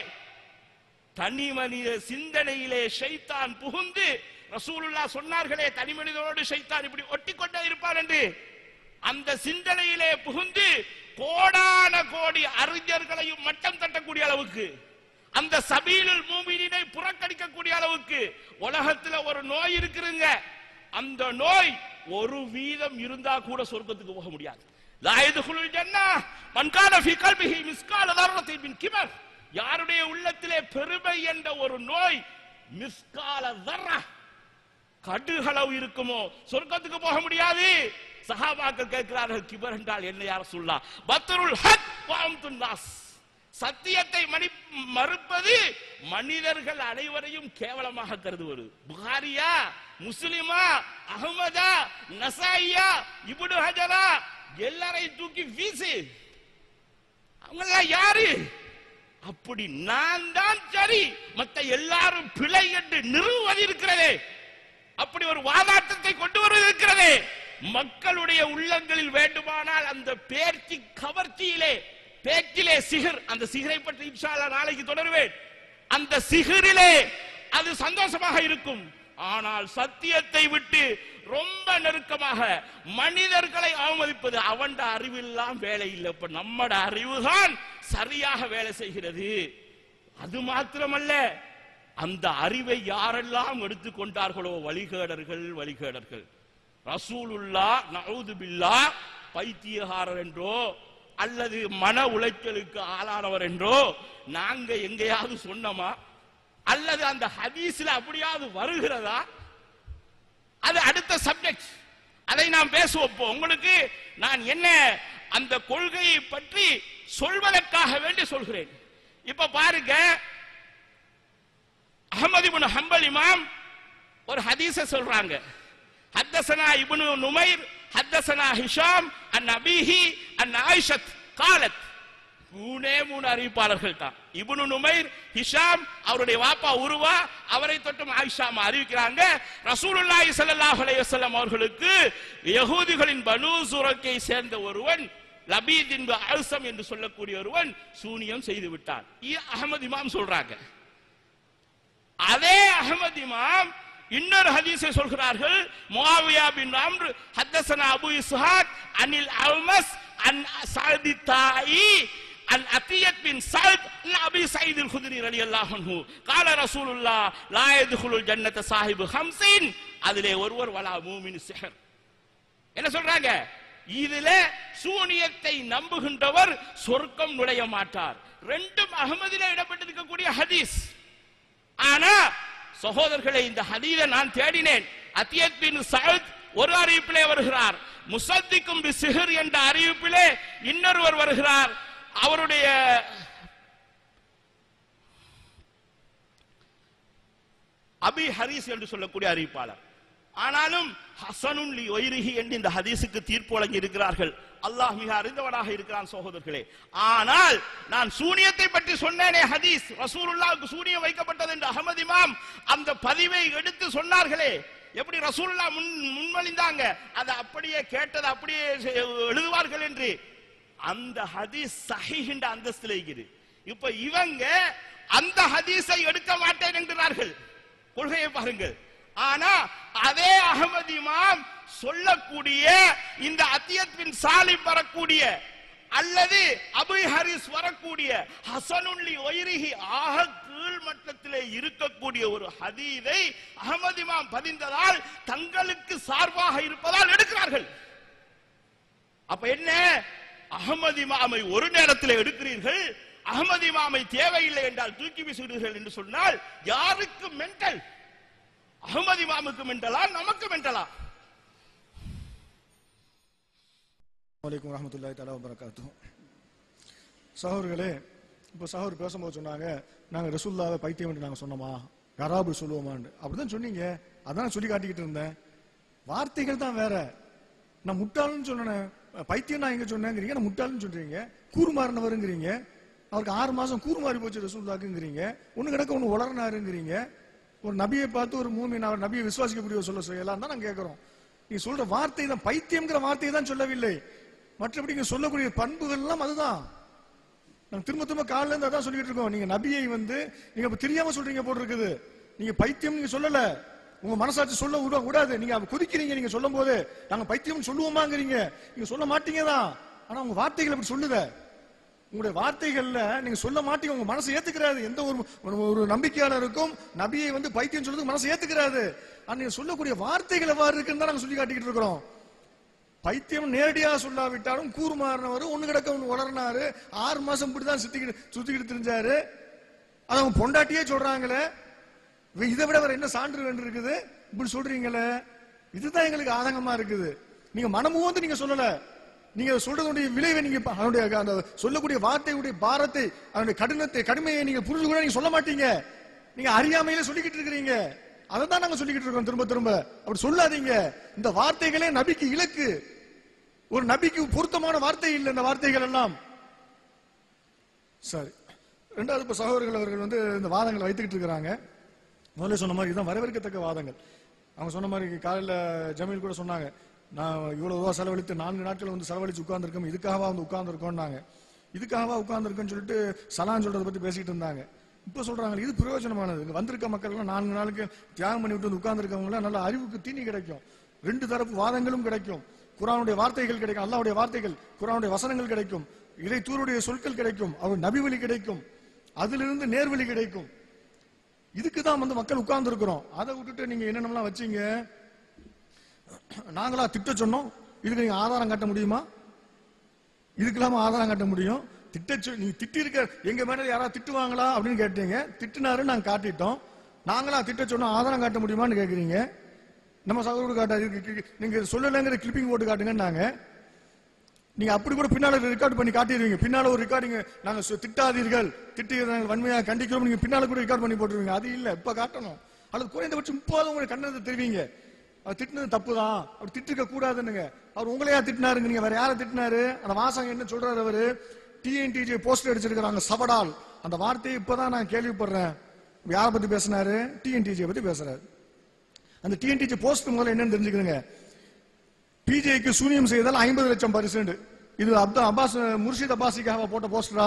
தனி மனித சிந்தனையிலே ஷைத்தான் புகுந்து ரசூலுல்லா சொன்னார்களே தனி மனிதனோடு ஷைத்தான் இப்படி ஒட்டி கொண்டே இருப்பான் என்று அந்த சிந்தனையிலே புகுந்து கோடான கோடி அறிஞர்களையும் மட்டம் தட்டக்கூடிய அளவுக்கு அந்த சபீலுல் மூமினினை புறக்கணிக்கக்கூடிய அளவுக்கு உலகத்துல ஒரு நோய் இருக்குதுங்க அந்த நோய் ஒரு வீதம் இருந்தா கூட சொர்க்கத்துக்கு போக முடியாது லா யதுகுலுல் ஜன்னா மன் கான ஃபீ கல்பிஹி மிஸ்கால தர்ரத்தின் மின் கிபர் யாருடைய உள்ளத்திலே பெருமை என்ற ஒரு நோய் மிஸ்கால தர்ரா கடுகளவு இருக்குமோ சொர்க்கத்துக்கு போக முடியாது சஹாபாக்கள் கேட்கிறார்கள் கிபர் என்றால் என்ன யார் சொல்லா பத்ருல் ஹக் வாம்துன் நாஸ் சத்தியத்தை மணி மறுப்பது மனிதர்கள் அனைவரையும் கேவலமாக கருதுவது புகாரியா முஸ்லிமா அகமதா நசாயியா இப்னு ஹஜரா எல்லாரையும் தூக்கி வீசு அவங்க யாரு அப்படி நான் தான் சரி மத்த எல்லாரும் பிழை என்று நிறுவது இருக்கிறதே அப்படி ஒரு வாதாட்டத்தை கொண்டு வருவது இருக்கிறதே மக்களுடைய உள்ளங்களில் வேண்டுமானால் அந்த பேர்ச்சி கவர்ச்சியிலே பேச்சிலே சிகர் அந்த சிகரை பற்றி இன்ஷா அல்லாஹ் நாளைக்கு தொடருவேன் அந்த சிகரிலே அது சந்தோஷமாக இருக்கும் ஆனால் சத்தியத்தை விட்டு ரொம்ப நெருக்கமாக மனிதர்களை அவமதிப்பது அவன் அறிவெல்லாம் வேலை இல்லை இப்ப நம்மட அறிவுதான் சரியாக வேலை செய்கிறது அது மாத்திரமல்ல அந்த அறிவை யாரெல்லாம் எடுத்துக்கொண்டார்களோ வழிகேடர்கள் வழிகேடர்கள் ரசூலுல்லா நவுது பில்லா பைத்தியகாரர் என்றோ அல்லது மன உளைச்சலுக்கு ஆளானவர் என்றோ நாங்க எங்கேயாவது சொன்னோமா அல்லது அந்த ஹதீஸ்ல அப்படியாவது வருகிறதா அது அடுத்த சப்ஜெக்ட் அதை நாம் பேசுவோம் இப்போ உங்களுக்கு நான் என்ன அந்த கொள்கையை பற்றி சொல்வதற்காக வேண்டி சொல்கிறேன் இப்ப பாருங்க அகமது இப்னு ஹம்பல் இமாம் ஒரு ஹதீஸ சொல்றாங்க ஹத்தசனா இப்னு நுமைர் ஹத்தசனா ஹிஷாம் அன் அபிஹி அன் ஆயிஷத் காலத் மூணே மூணு அறிவிப்பாளர்கள் தான் இப்னு நுமைர் ஹிஷாம் அவருடைய வாப்பா உருவா அவரை தொட்டும் ஆயிஷாம் அறிவிக்கிறாங்க ரசூலுல்லாஹி ஸல்லல்லாஹு அலைஹி வஸல்லம் அவர்களுக்கு யகூதிகளின் பனு சுரக்கை சேர்ந்த ஒருவன் லபீத் என்ப அல்சம் என்று சொல்லக்கூடிய ஒருவன் சூனியம் செய்து விட்டான் இ- அஹமது இமாம் சொல்றாங்க அதே அஹமது இமாம் இன்னொரு ஹதீஸை சொல்கிறார்கள் முஆவியா பின் அம்ர் ஹத்தஸனா அபு இஸ்ஹாக் அனில் அல்மஸ் அன் சஅதி தாயி عن أتية بن سعد عن أبي سعيد الخدري رضي الله عنه قال رسول الله لا يدخل الجنة صاحب خمسين அதிலே ஒருவர் வலா மூமின் சிஹர் என்ன சொல்றாங்க இதுல சூனியத்தை நம்புகின்றவர் சொர்க்கம் நுழைய மாட்டார் ரெண்டும் அகமதிலே இடப்பட்டிருக்கக்கூடிய ஹதீஸ் ஆனா சகோதரர்களே இந்த ஹதீதை நான் தேடினேன் அத்தியத் பின் சஅத் ஒரு அறிவிப்பிலே வருகிறார் முசத்திக்கும் பி சிஹர் என்ற அறிவிப்பிலே இன்னொருவர் வருகிறார் அவருடைய அபி ஹரிஸ் என்று சொல்லக்கூடிய அறிவிப்பாளர் ஆனாலும் ஹசனுன் லி ஒய்ரிஹி என்று இந்த ஹதீஸுக்கு தீர்ப்பு வழங்கி இருக்கிறார்கள் அல்லாஹ் மிக அறிந்தவனாக இருக்கிறான் சகோதரர்களே ஆனால் நான் சூனியத்தை பற்றி சொன்னேனே ஹதீஸ் ரசூலுல்லாஹ்வுக்கு சூனியம் வைக்கப்பட்டது என்று அகமது இமாம் அந்த பதிவை எடுத்து சொன்னார்களே எப்படி ரசூல்லா முன் முன்மொழிந்தாங்க அதை அப்படியே கேட்டதை அப்படியே செ- எழுதுவார்கள் என்று அந்த ஹதீஸ் சஹீஹ்ன்ற அந்தஸ்துல இருக்குது இப்ப இவங்க அந்த ஹதீஸை எடுக்க மாட்டேன் என்கிறார்கள் கொள்கையை பாருங்கள் ஆனா அதே அகமது இமாம் சொல்லக்கூடிய இந்த அத்தியத்தின் சாலிம் வரக்கூடிய அல்லது அபு ஹரிஸ் வரக்கூடிய ஹசனுல்லி ஒய்ரிஹி ஆக கீழ் மட்டத்திலே இருக்கக்கூடிய ஒரு ஹதீதை அகமது இமாம் பதிந்ததால் தங்களுக்கு சார்பாக இருப்பதால் எடுக்கிறார்கள் அப்ப என்ன அகமது இமாமை ஒரு நேரத்தில் எடுக்கிறீர்கள் அகமது இமாமை தேவையில்லை என்றால் தூக்கி வீசுகிறீர்கள் என்று சொன்னால் யாருக்கு மென்டல் அகமது இமாமுக்கு மென்டலா நமக்கு மென்டலா வலைக்கம் வரமத்துல்லாஹி தலா வரகாத்து சகோதரர்களே இப்போ சகோதரர் பேசும்போது சொன்னாங்க நாங்க ரசூல்லாவை பைத்தியம் என்று நாங்க சொன்னோமா யாராவது சொல்லுவோமான்னு அப்படிதான் சொன்னீங்க அதான் சொல்லி காட்டிக்கிட்டு இருந்தேன் வார்த்தைகள் தான் வேற நான் முட்டாள்னு சொன்னேன் பைத்தியம் நான் எங்க சொன்னேங்கிறீங்க நான் முட்டாள்னு சொல்றீங்க கூறுமாறினவருங்கிறீங்க அவருக்கு ஆறு மாசம் கூறுமாறி போச்சு ரசூல்லாக்குங்கிறீங்க ஒண்ணு கிடக்க ஒண்ணு உளர்னாருங்கிறீங்க ஒரு நபியை பார்த்து ஒரு மூமின் அவர் நபியை விசுவாசிக்கக்கூடிய சொல்ல செய்யலாம் தான் நாங்க கேட்கிறோம் நீங்க சொல்ற வார்த்தை தான் பைத்தியம்ங்கிற வார்த்தையை தான் சொல்லவில்லை மற்றபடி நீங்க சொல்லக்கூடிய பண்புகள் எல்லாம் அதுதான் நாங்க திரும்ப திரும்ப காலையில இருந்து அதான் சொல்லிட்டு இருக்கோம் நீங்க நபியை வந்து நீங்க அப்ப தெரியாம சொல்றீங்க போட்டு இருக்குது நீங்க பைத்தியம் நீங்க சொல்லல உங்க மனசாட்சி சொல்ல விட கூடாது நீங்க அப்ப குதிக்கிறீங்க நீங்க சொல்லும் போது நாங்க பைத்தியம் சொல்லுவோமாங்கிறீங்க நீங்க சொல்ல மாட்டீங்க தான் ஆனா உங்க வார்த்தைகள் அப்படி சொல்லுத உங்களுடைய வார்த்தைகள்ல நீங்க சொல்ல மாட்டீங்க உங்க மனசு ஏத்துக்கிறாது எந்த ஒரு ஒரு- ஒரு நம்பிக்கையாளருக்கும் நபியை வந்து பைத்தியம் சொல்றதுக்கு மனசு ஏத்துக்கிறாது ஆனா நீங்க சொல்லக்கூடிய வார்த்தைகள் எவ்வாறு இருக்குன்னு தான் நாங்க சொல்லி காட்டிக்கிட்டு இருக்கிறோம் பைத்தியம் நேரடியாக சொல்லாவிட்டாலும் கூறுமாறினவர் ஒண்ணு கிடக்க ஒண்ணு வளர்னாரு ஆறு மாசம் இப்படிதான் சுத்திக்கிட்டு சுத்திக்கிட்டு தெரிஞ்சாரு அது அவங்க பொண்டாட்டியே சொல்றாங்களே வி- இதை விட வேற என்ன சான்று வேண்டு இருக்குது இப்படி சொல்றீங்களே இதுதான் எங்களுக்கு ஆதங்கமா இருக்குது நீங்க மனமும் வந்து நீங்க சொல்லல நீங்க சொல்றதுடைய விளைவை நீங்க ப- அதனுடைய அந்த சொல்லக்கூடிய வார்த்தையுடைய பாரத்தை அதனுடைய கடினத்தை கடுமையை நீங்க புரிஞ்சு கூட நீங்க சொல்ல மாட்டீங்க நீங்க அறியாமையில சொல்லிக்கிட்டு இருக்கிறீங்க அதை தான் நாங்க சொல்லிக்கிட்டு இருக்கோம் திரும்ப திரும்ப அப்படி சொல்லாதீங்க இந்த வார்த்தைகளே நபிக்கு இலக்கு ஒரு நபிக்கு பொருத்தமான வார்த்தை இல்லை இந்த வார்த்தைகள் எல்லாம் சரி ரெண்டாவது இப்ப சகோதரர்கள் அவர்கள் வந்து இந்த வாதங்களை வைத்துக்கிட்டு இருக்கிறாங்க முதல்ல சொன்ன மாதிரி இதுதான் வரவேற்கத்தக்க வாதங்கள் அவங்க சொன்ன மாதிரி காலையில ஜமீல் கூட சொன்னாங்க நான் இவ்வளவு ரூபா செலவழித்து நான்கு நாட்கள் வந்து செலவழிச்சு உட்கார்ந்துருக்கோம் இதுக்காகவா வந்து உட்கார்ந்துருக்கோம்னாங்க இதுக்காகவா உட்கார்ந்துருக்கோம்னு சொல்லிட்டு சலான் சொல்றதை பத்தி பேசிட்டு இருந்தாங்க இப்ப சொல்றாங்க இது பிரயோஜனமானது இங்க வந்திருக்க மக்கள் நான்கு நாளுக்கு தியாகம் பண்ணி விட்டு வந்து உட்கார்ந்துருக்கவங்க நல்ல அறிவுக்கு தீனி கிடைக்கும் ரெண்டு தரப்பு வாதங்களும் கிடைக்கும் குரானுடைய வார்த்தைகள் கிடைக்கும் அல்லாஹ்வுடைய வார்த்தைகள் குரானுடைய வசனங்கள் கிடைக்கும் இறை தூருடைய சொற்கள் கிடைக்கும் அவர் நபி வழி கிடைக்கும் அதிலிருந்து நேர்வழி கிடைக்கும் இதுக்கு தான் வந்து மக்கள் உட்கார்ந்து இருக்கிறோம் அதை விட்டுட்டு நீங்க என்னென்னலாம் வச்சீங்க நாங்களா திட்ட சொன்னோம் இதுக்கு நீங்க ஆதாரம் காட்ட முடியுமா இதுக்கு இல்லாம ஆதாரம் காட்ட முடியும் திட்ட சொ- நீங்க திட்டி இருக்க எங்க மேல யாராவது திட்டுவாங்களா அப்படின்னு கேட்டீங்க திட்டுனாரு நாங்க காட்டிட்டோம் நாங்களா திட்ட சொன்னோம் ஆதாரம் காட்ட முடியுமான்னு கேக்குறீங்க நம்ம சகோதரர் காட்டாது இதுக்கு கி- நீங்க சொல்லலைங்கிற கிளிப்பிங் போட்டு காட்டுங்கன்னாங்க நீங்க அப்படி கூட பின்னால ரெக்கார்ட் பண்ணி காட்டிடுவீங்க பின்னால ஒரு ரெக்கார்டிங் நாங்க சொ- திட்டாதீர்கள் திட்டி நாங்கள் வன்மையாக கண்டிக்கிறோம் நீங்க பின்னால கூட ரெக்கார்ட் பண்ணி போட்டுருவீங்க அது இல்ல இப்ப காட்டணும் அல்லது குறைந்தபட்சம் இப்போது உங்களை கண்ணத்தை தெரிவிங்க அவர் திட்டினது தப்பு தான் அவர் திட்டிருக்க கூடாதுன்னுங்க அவர் உங்களையா திட்டினாருங்க நீங்க வேற யாரை திட்டினாரு அந்த வாசகம் என்ன சொல்றாரு அவரு டிஎன்டிஜே போஸ்டர் அடிச்சிருக்கிறாங்க சவடால் அந்த வார்த்தையை இப்பதான் நான் கேள்விப்படுறேன் யாரை பத்தி பேசினாரு டிஎன்டிஜே பத்தி பேசுறாரு அந்த டிஎன்டிஜே போஸ்ட் முதல்ல என்னன்னு தெரிஞ்சுக்கிறேங்க பிஜேக்கு சூனியம் செய்தால் ஐம்பது லட்சம் பரிசுண்டு இது அப்தா அப்பாஸ் முர்ஷித் அப்பாசிக்காக போட்ட போஸ்டரா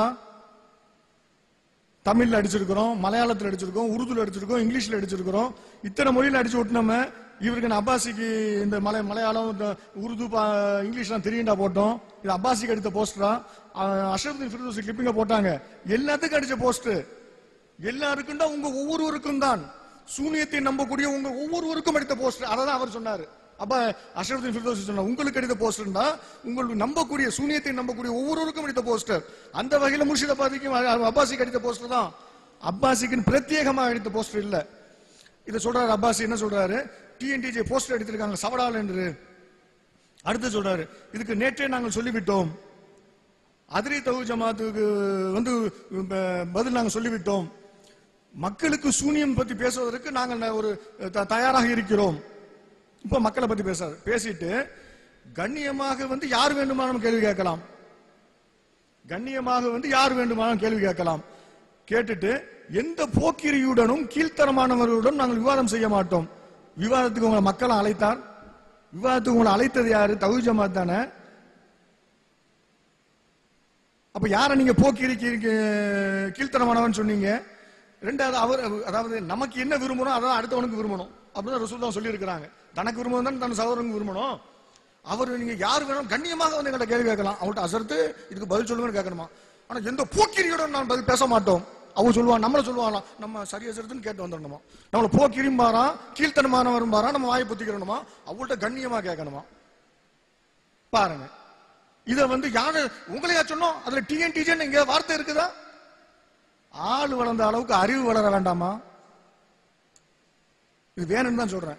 தமிழ்ல அடிச்சிருக்கிறோம் மலையாளத்துல அடிச்சிருக்கோம் உருதுல அடிச்சிருக்கோம் இங்கிலீஷ்ல அடிச்சிருக்கிறோம் இத்தனை மொழியில அடிச்சு விட்டுனோம இவருக்கு நான் அப்பாசிக்கு இந்த மலை மலையாளம் இந்த உருது பா- இங்கிலீஷ்லாம் தெரியுண்டா போட்டோம் இது அப்பாசிக்கு அடித்த போஸ்டரா அஷரப்தீன் ஃபிர்தோசி கிளிப்பிங்க போட்டாங்க எல்லாத்துக்கும் அடிச்ச போஸ்ட் எல்லாருக்கும் தான் உங்க ஒவ்வொருவருக்கும் தான் சூனியத்தை நம்பக்கூடிய உங்க ஒவ்வொருவருக்கும் அடித்த போஸ்டர் அதை தான் அவர் சொன்னாரு அப்ப அஷரப்தீன் ஃபிர்தோசி சொன்னார் உங்களுக்கு அடித்த போஸ்டர் தான் உங்களுக்கு நம்பக்கூடிய சூனியத்தை நம்பக்கூடிய ஒவ்வொருவருக்கும் அடித்த போஸ்டர் அந்த வகையில முர்ஷித் அப்பாசிக்கும் அப்பாசிக்கு அடித்த போஸ்டர் தான் அப்பாசிக்குன்னு பிரத்யேகமா அடித்த போஸ்டர் இல்ல இதை சொல்றாரு அப்பாசி என்ன சொல்றாரு டிஎன்டிஜே போஸ்டர் அடித்திருக்காங்க சவடால் என்று அடுத்து சொல்றாரு இதுக்கு நேற்றே நாங்கள் சொல்லிவிட்டோம் அதிரி தவு ஜமாத்துக்கு வந்து ப- பதில் நாங்கள் சொல்லிவிட்டோம் மக்களுக்கு சூனியம் பத்தி பேசுவதற்கு நாங்கள் ந- ஒரு த- தயாராக இருக்கிறோம் இப்ப மக்களை பத்தி பேசாது பேசிட்டு கண்ணியமாக வந்து யார் வேண்டுமானாலும் கேள்வி கேட்கலாம் கண்ணியமாக வந்து யார் வேண்டுமானாலும் கேள்வி கேட்கலாம் கேட்டுட்டு எந்த போக்கிரியுடனும் கீழ்த்தரமானவர்களுடன் நாங்கள் விவாதம் செய்ய மாட்டோம் விவாதத்துக்கு உங்களை மக்களை அழைத்தார் விவாதத்துக்கு உங்களை அழைத்தது யாரு தகுதி ஜமாத் தானே அப்ப யார நீங்க போக்கிரி கீழ்த்தனமானவன் சொன்னீங்க ரெண்டாவது அவர் அதாவது நமக்கு என்ன விரும்பணும் அதான் அடுத்தவனுக்கு விரும்பணும் அப்படின்னு ரசூல்லா சொல்லி இருக்கிறாங்க தனக்கு விரும்பணும் தான் தன் சகோதரனுக்கு விரும்பணும் அவர் நீங்க யார் வேணும் கண்ணியமாக வந்து எங்கள்ட்ட கேள்வி கேட்கலாம் அவங்கள்ட்ட அசர்த்து இதுக்கு பதில் சொல்லுங்கன்னு கேட்கணுமா ஆனா எந்த போக்கிரியோட நான் பதில் பேச மாட்டோம் அவங்க சொல்லுவான் நம்மள சொல்லுவாங்களாம் நம்ம சரி அசர்த்துன்னு கேட்டு வந்துடணுமா நம்மள போக்கிரியும் பாரா கீழ்த்தனமானவரும் பாரா நம்ம வாயை புத்திக்கிறணுமா அவங்கள்ட்ட கண்ணியமா கேட்கணுமா பாருங்க இத வந்து யாரு உங்களையா சொன்னோம் அதுல டிஎன்டிஜன் இங்க வார்த்தை இருக்குதா ஆள் வளர்ந்த அளவுக்கு அறிவு வளர வேண்டாமா இது வேணும்னு தான் சொல்றேன்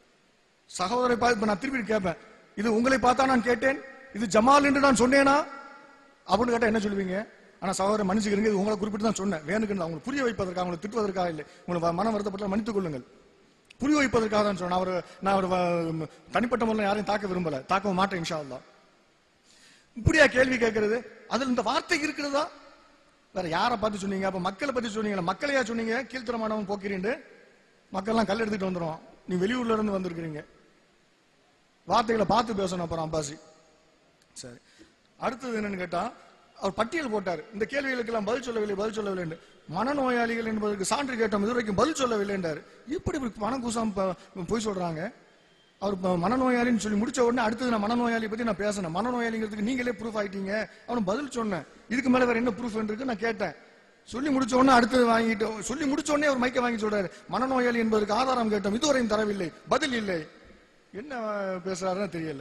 சகோதரை பார்த்து இப்ப நான் திருப்பி கேட்பேன் இது உங்களை பார்த்தா நான் கேட்டேன் இது ஜமால் என்று நான் சொன்னேனா அப்படின்னு கேட்டா என்ன சொல்லுவீங்க ஆனா சகோதரர் மன்னிச்சுக்கிறீங்க இது உங்களை குறிப்பிட்டு தான் சொன்னேன் வேணுக்கு அவங்களுக்கு புரிய வைப்பதற்காக அவங்களை திட்டுவதற்காக இல்லை உங்களை மனம் வருத்தப்பட்ட மன்னித்துக் கொள்ளுங்கள் புரிய வைப்பதற்காக தான் சொன்னேன் அவர் நான் அவர் வ- தனிப்பட்ட முறையில் யாரையும் தாக்க விரும்பல தாக்கவும் மாட்டேன் இன்ஷா அல்லாஹ் இப்படியா கேள்வி கேட்கறது அதுல இந்த வார்த்தை இருக்கிறதா வேற யாரை பார்த்து சொன்னீங்க அப்ப மக்களை பத்தி சொன்னீங்க மக்களையா சொன்னீங்க கீழ்த்தரமானவன் போக்கிறீண்டு மக்கள்லாம் கல் எடுத்துட்டு வந்துடும் நீ வெளியூர்ல இருந்து வந்திருக்கிறீங்க வார்த்தைகளை பார்த்து பேசணும் அப்புறம் அப்பாசி சரி அடுத்தது என்னன்னு கேட்டா அவர் பட்டியல் போட்டார் இந்த கேள்விகளுக்கெல்லாம் பதில் சொல்லவில்லை பதில் சொல்லவில்லை என்று. மனநோயாளிகள் என்பதற்கு சான்று கேட்டோம் இதுவரைக்கும் பதில் சொல்லவில்லை என்றார் இப்படி இப்படி மனம் கூசாம ப- பொய் சொல்றாங்க அவர் இப்ப மனநோயாளின்னு சொல்லி முடிச்ச உடனே அடுத்தது நான் மனநோயாளி பத்தி நான் பேசினேன் மனநோயாளிங்கிறதுக்கு நீங்களே ப்ரூஃப் ஆயிட்டீங்க அவன் பதில் சொன்னேன் இதுக்கு மேல வேற என்ன ப்ரூஃப் இருக்கு நான் கேட்டேன் சொல்லி முடிச்ச உடனே அடுத்தது வாங்கிட்டு சொல்லி முடிச்ச உடனே அவர் மைக்க வாங்கி சொல்றாரு மனநோயாளி என்பதற்கு ஆதாரம் கேட்டோம் இதுவரையும் தரவில்லை பதில் இல்லை என்ன பேசுறாருன்னு தெரியல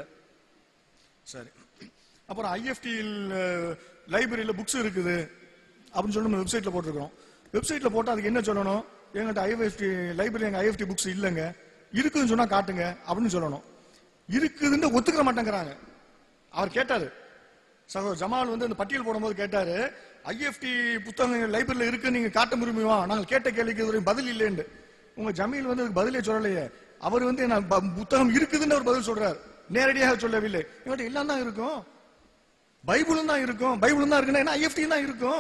சரி அப்புறம் ஐஎஃப்டி லைப்ரரியில புக்ஸ் இருக்குது அப்படின்னு சொல்லி நம்ம வெப்சைட்ல போட்டிருக்கோம் வெப்சைட்ல போட்டா அதுக்கு என்ன சொல்லணும் எங்கள்கிட்ட ஐஎஃப்டி லைப்ரரி எங்க ஐஎஃப்டி புக்ஸ் இல்லைங்க இருக்குதுன்னு சொன்னா காட்டுங்க அப்படின்னு சொல்லணும் இருக்குதுன்னு ஒத்துக்கிற மாட்டேங்கிறாங்க அவர் கேட்டாரு சகோதரர் ஜமால் வந்து அந்த பட்டியல் போடும்போது கேட்டாரு ஐஎஃப்டி புத்தகங்கள் லைப்ரரியில இருக்கு நீங்க காட்ட முடியுமா நாங்கள் கேட்ட கேள்விக்கு இதுவரையும் பதில் இல்லைன்னு உங்க ஜமீல் வந்து அதுக்கு பதிலே சொல்லலையே அவர் வந்து நான் ப- புத்தகம் இருக்குதுன்னு அவர் பதில் சொல்றாரு நேரடியாக சொல்லவில்லை இவர்கிட்ட எல்லாம் தான் இருக்கும் பைபிளும் தான் இருக்கும் பைபிளும் தான் இருக்குன்னா ஐஎஃப்டி தான் இருக்கும்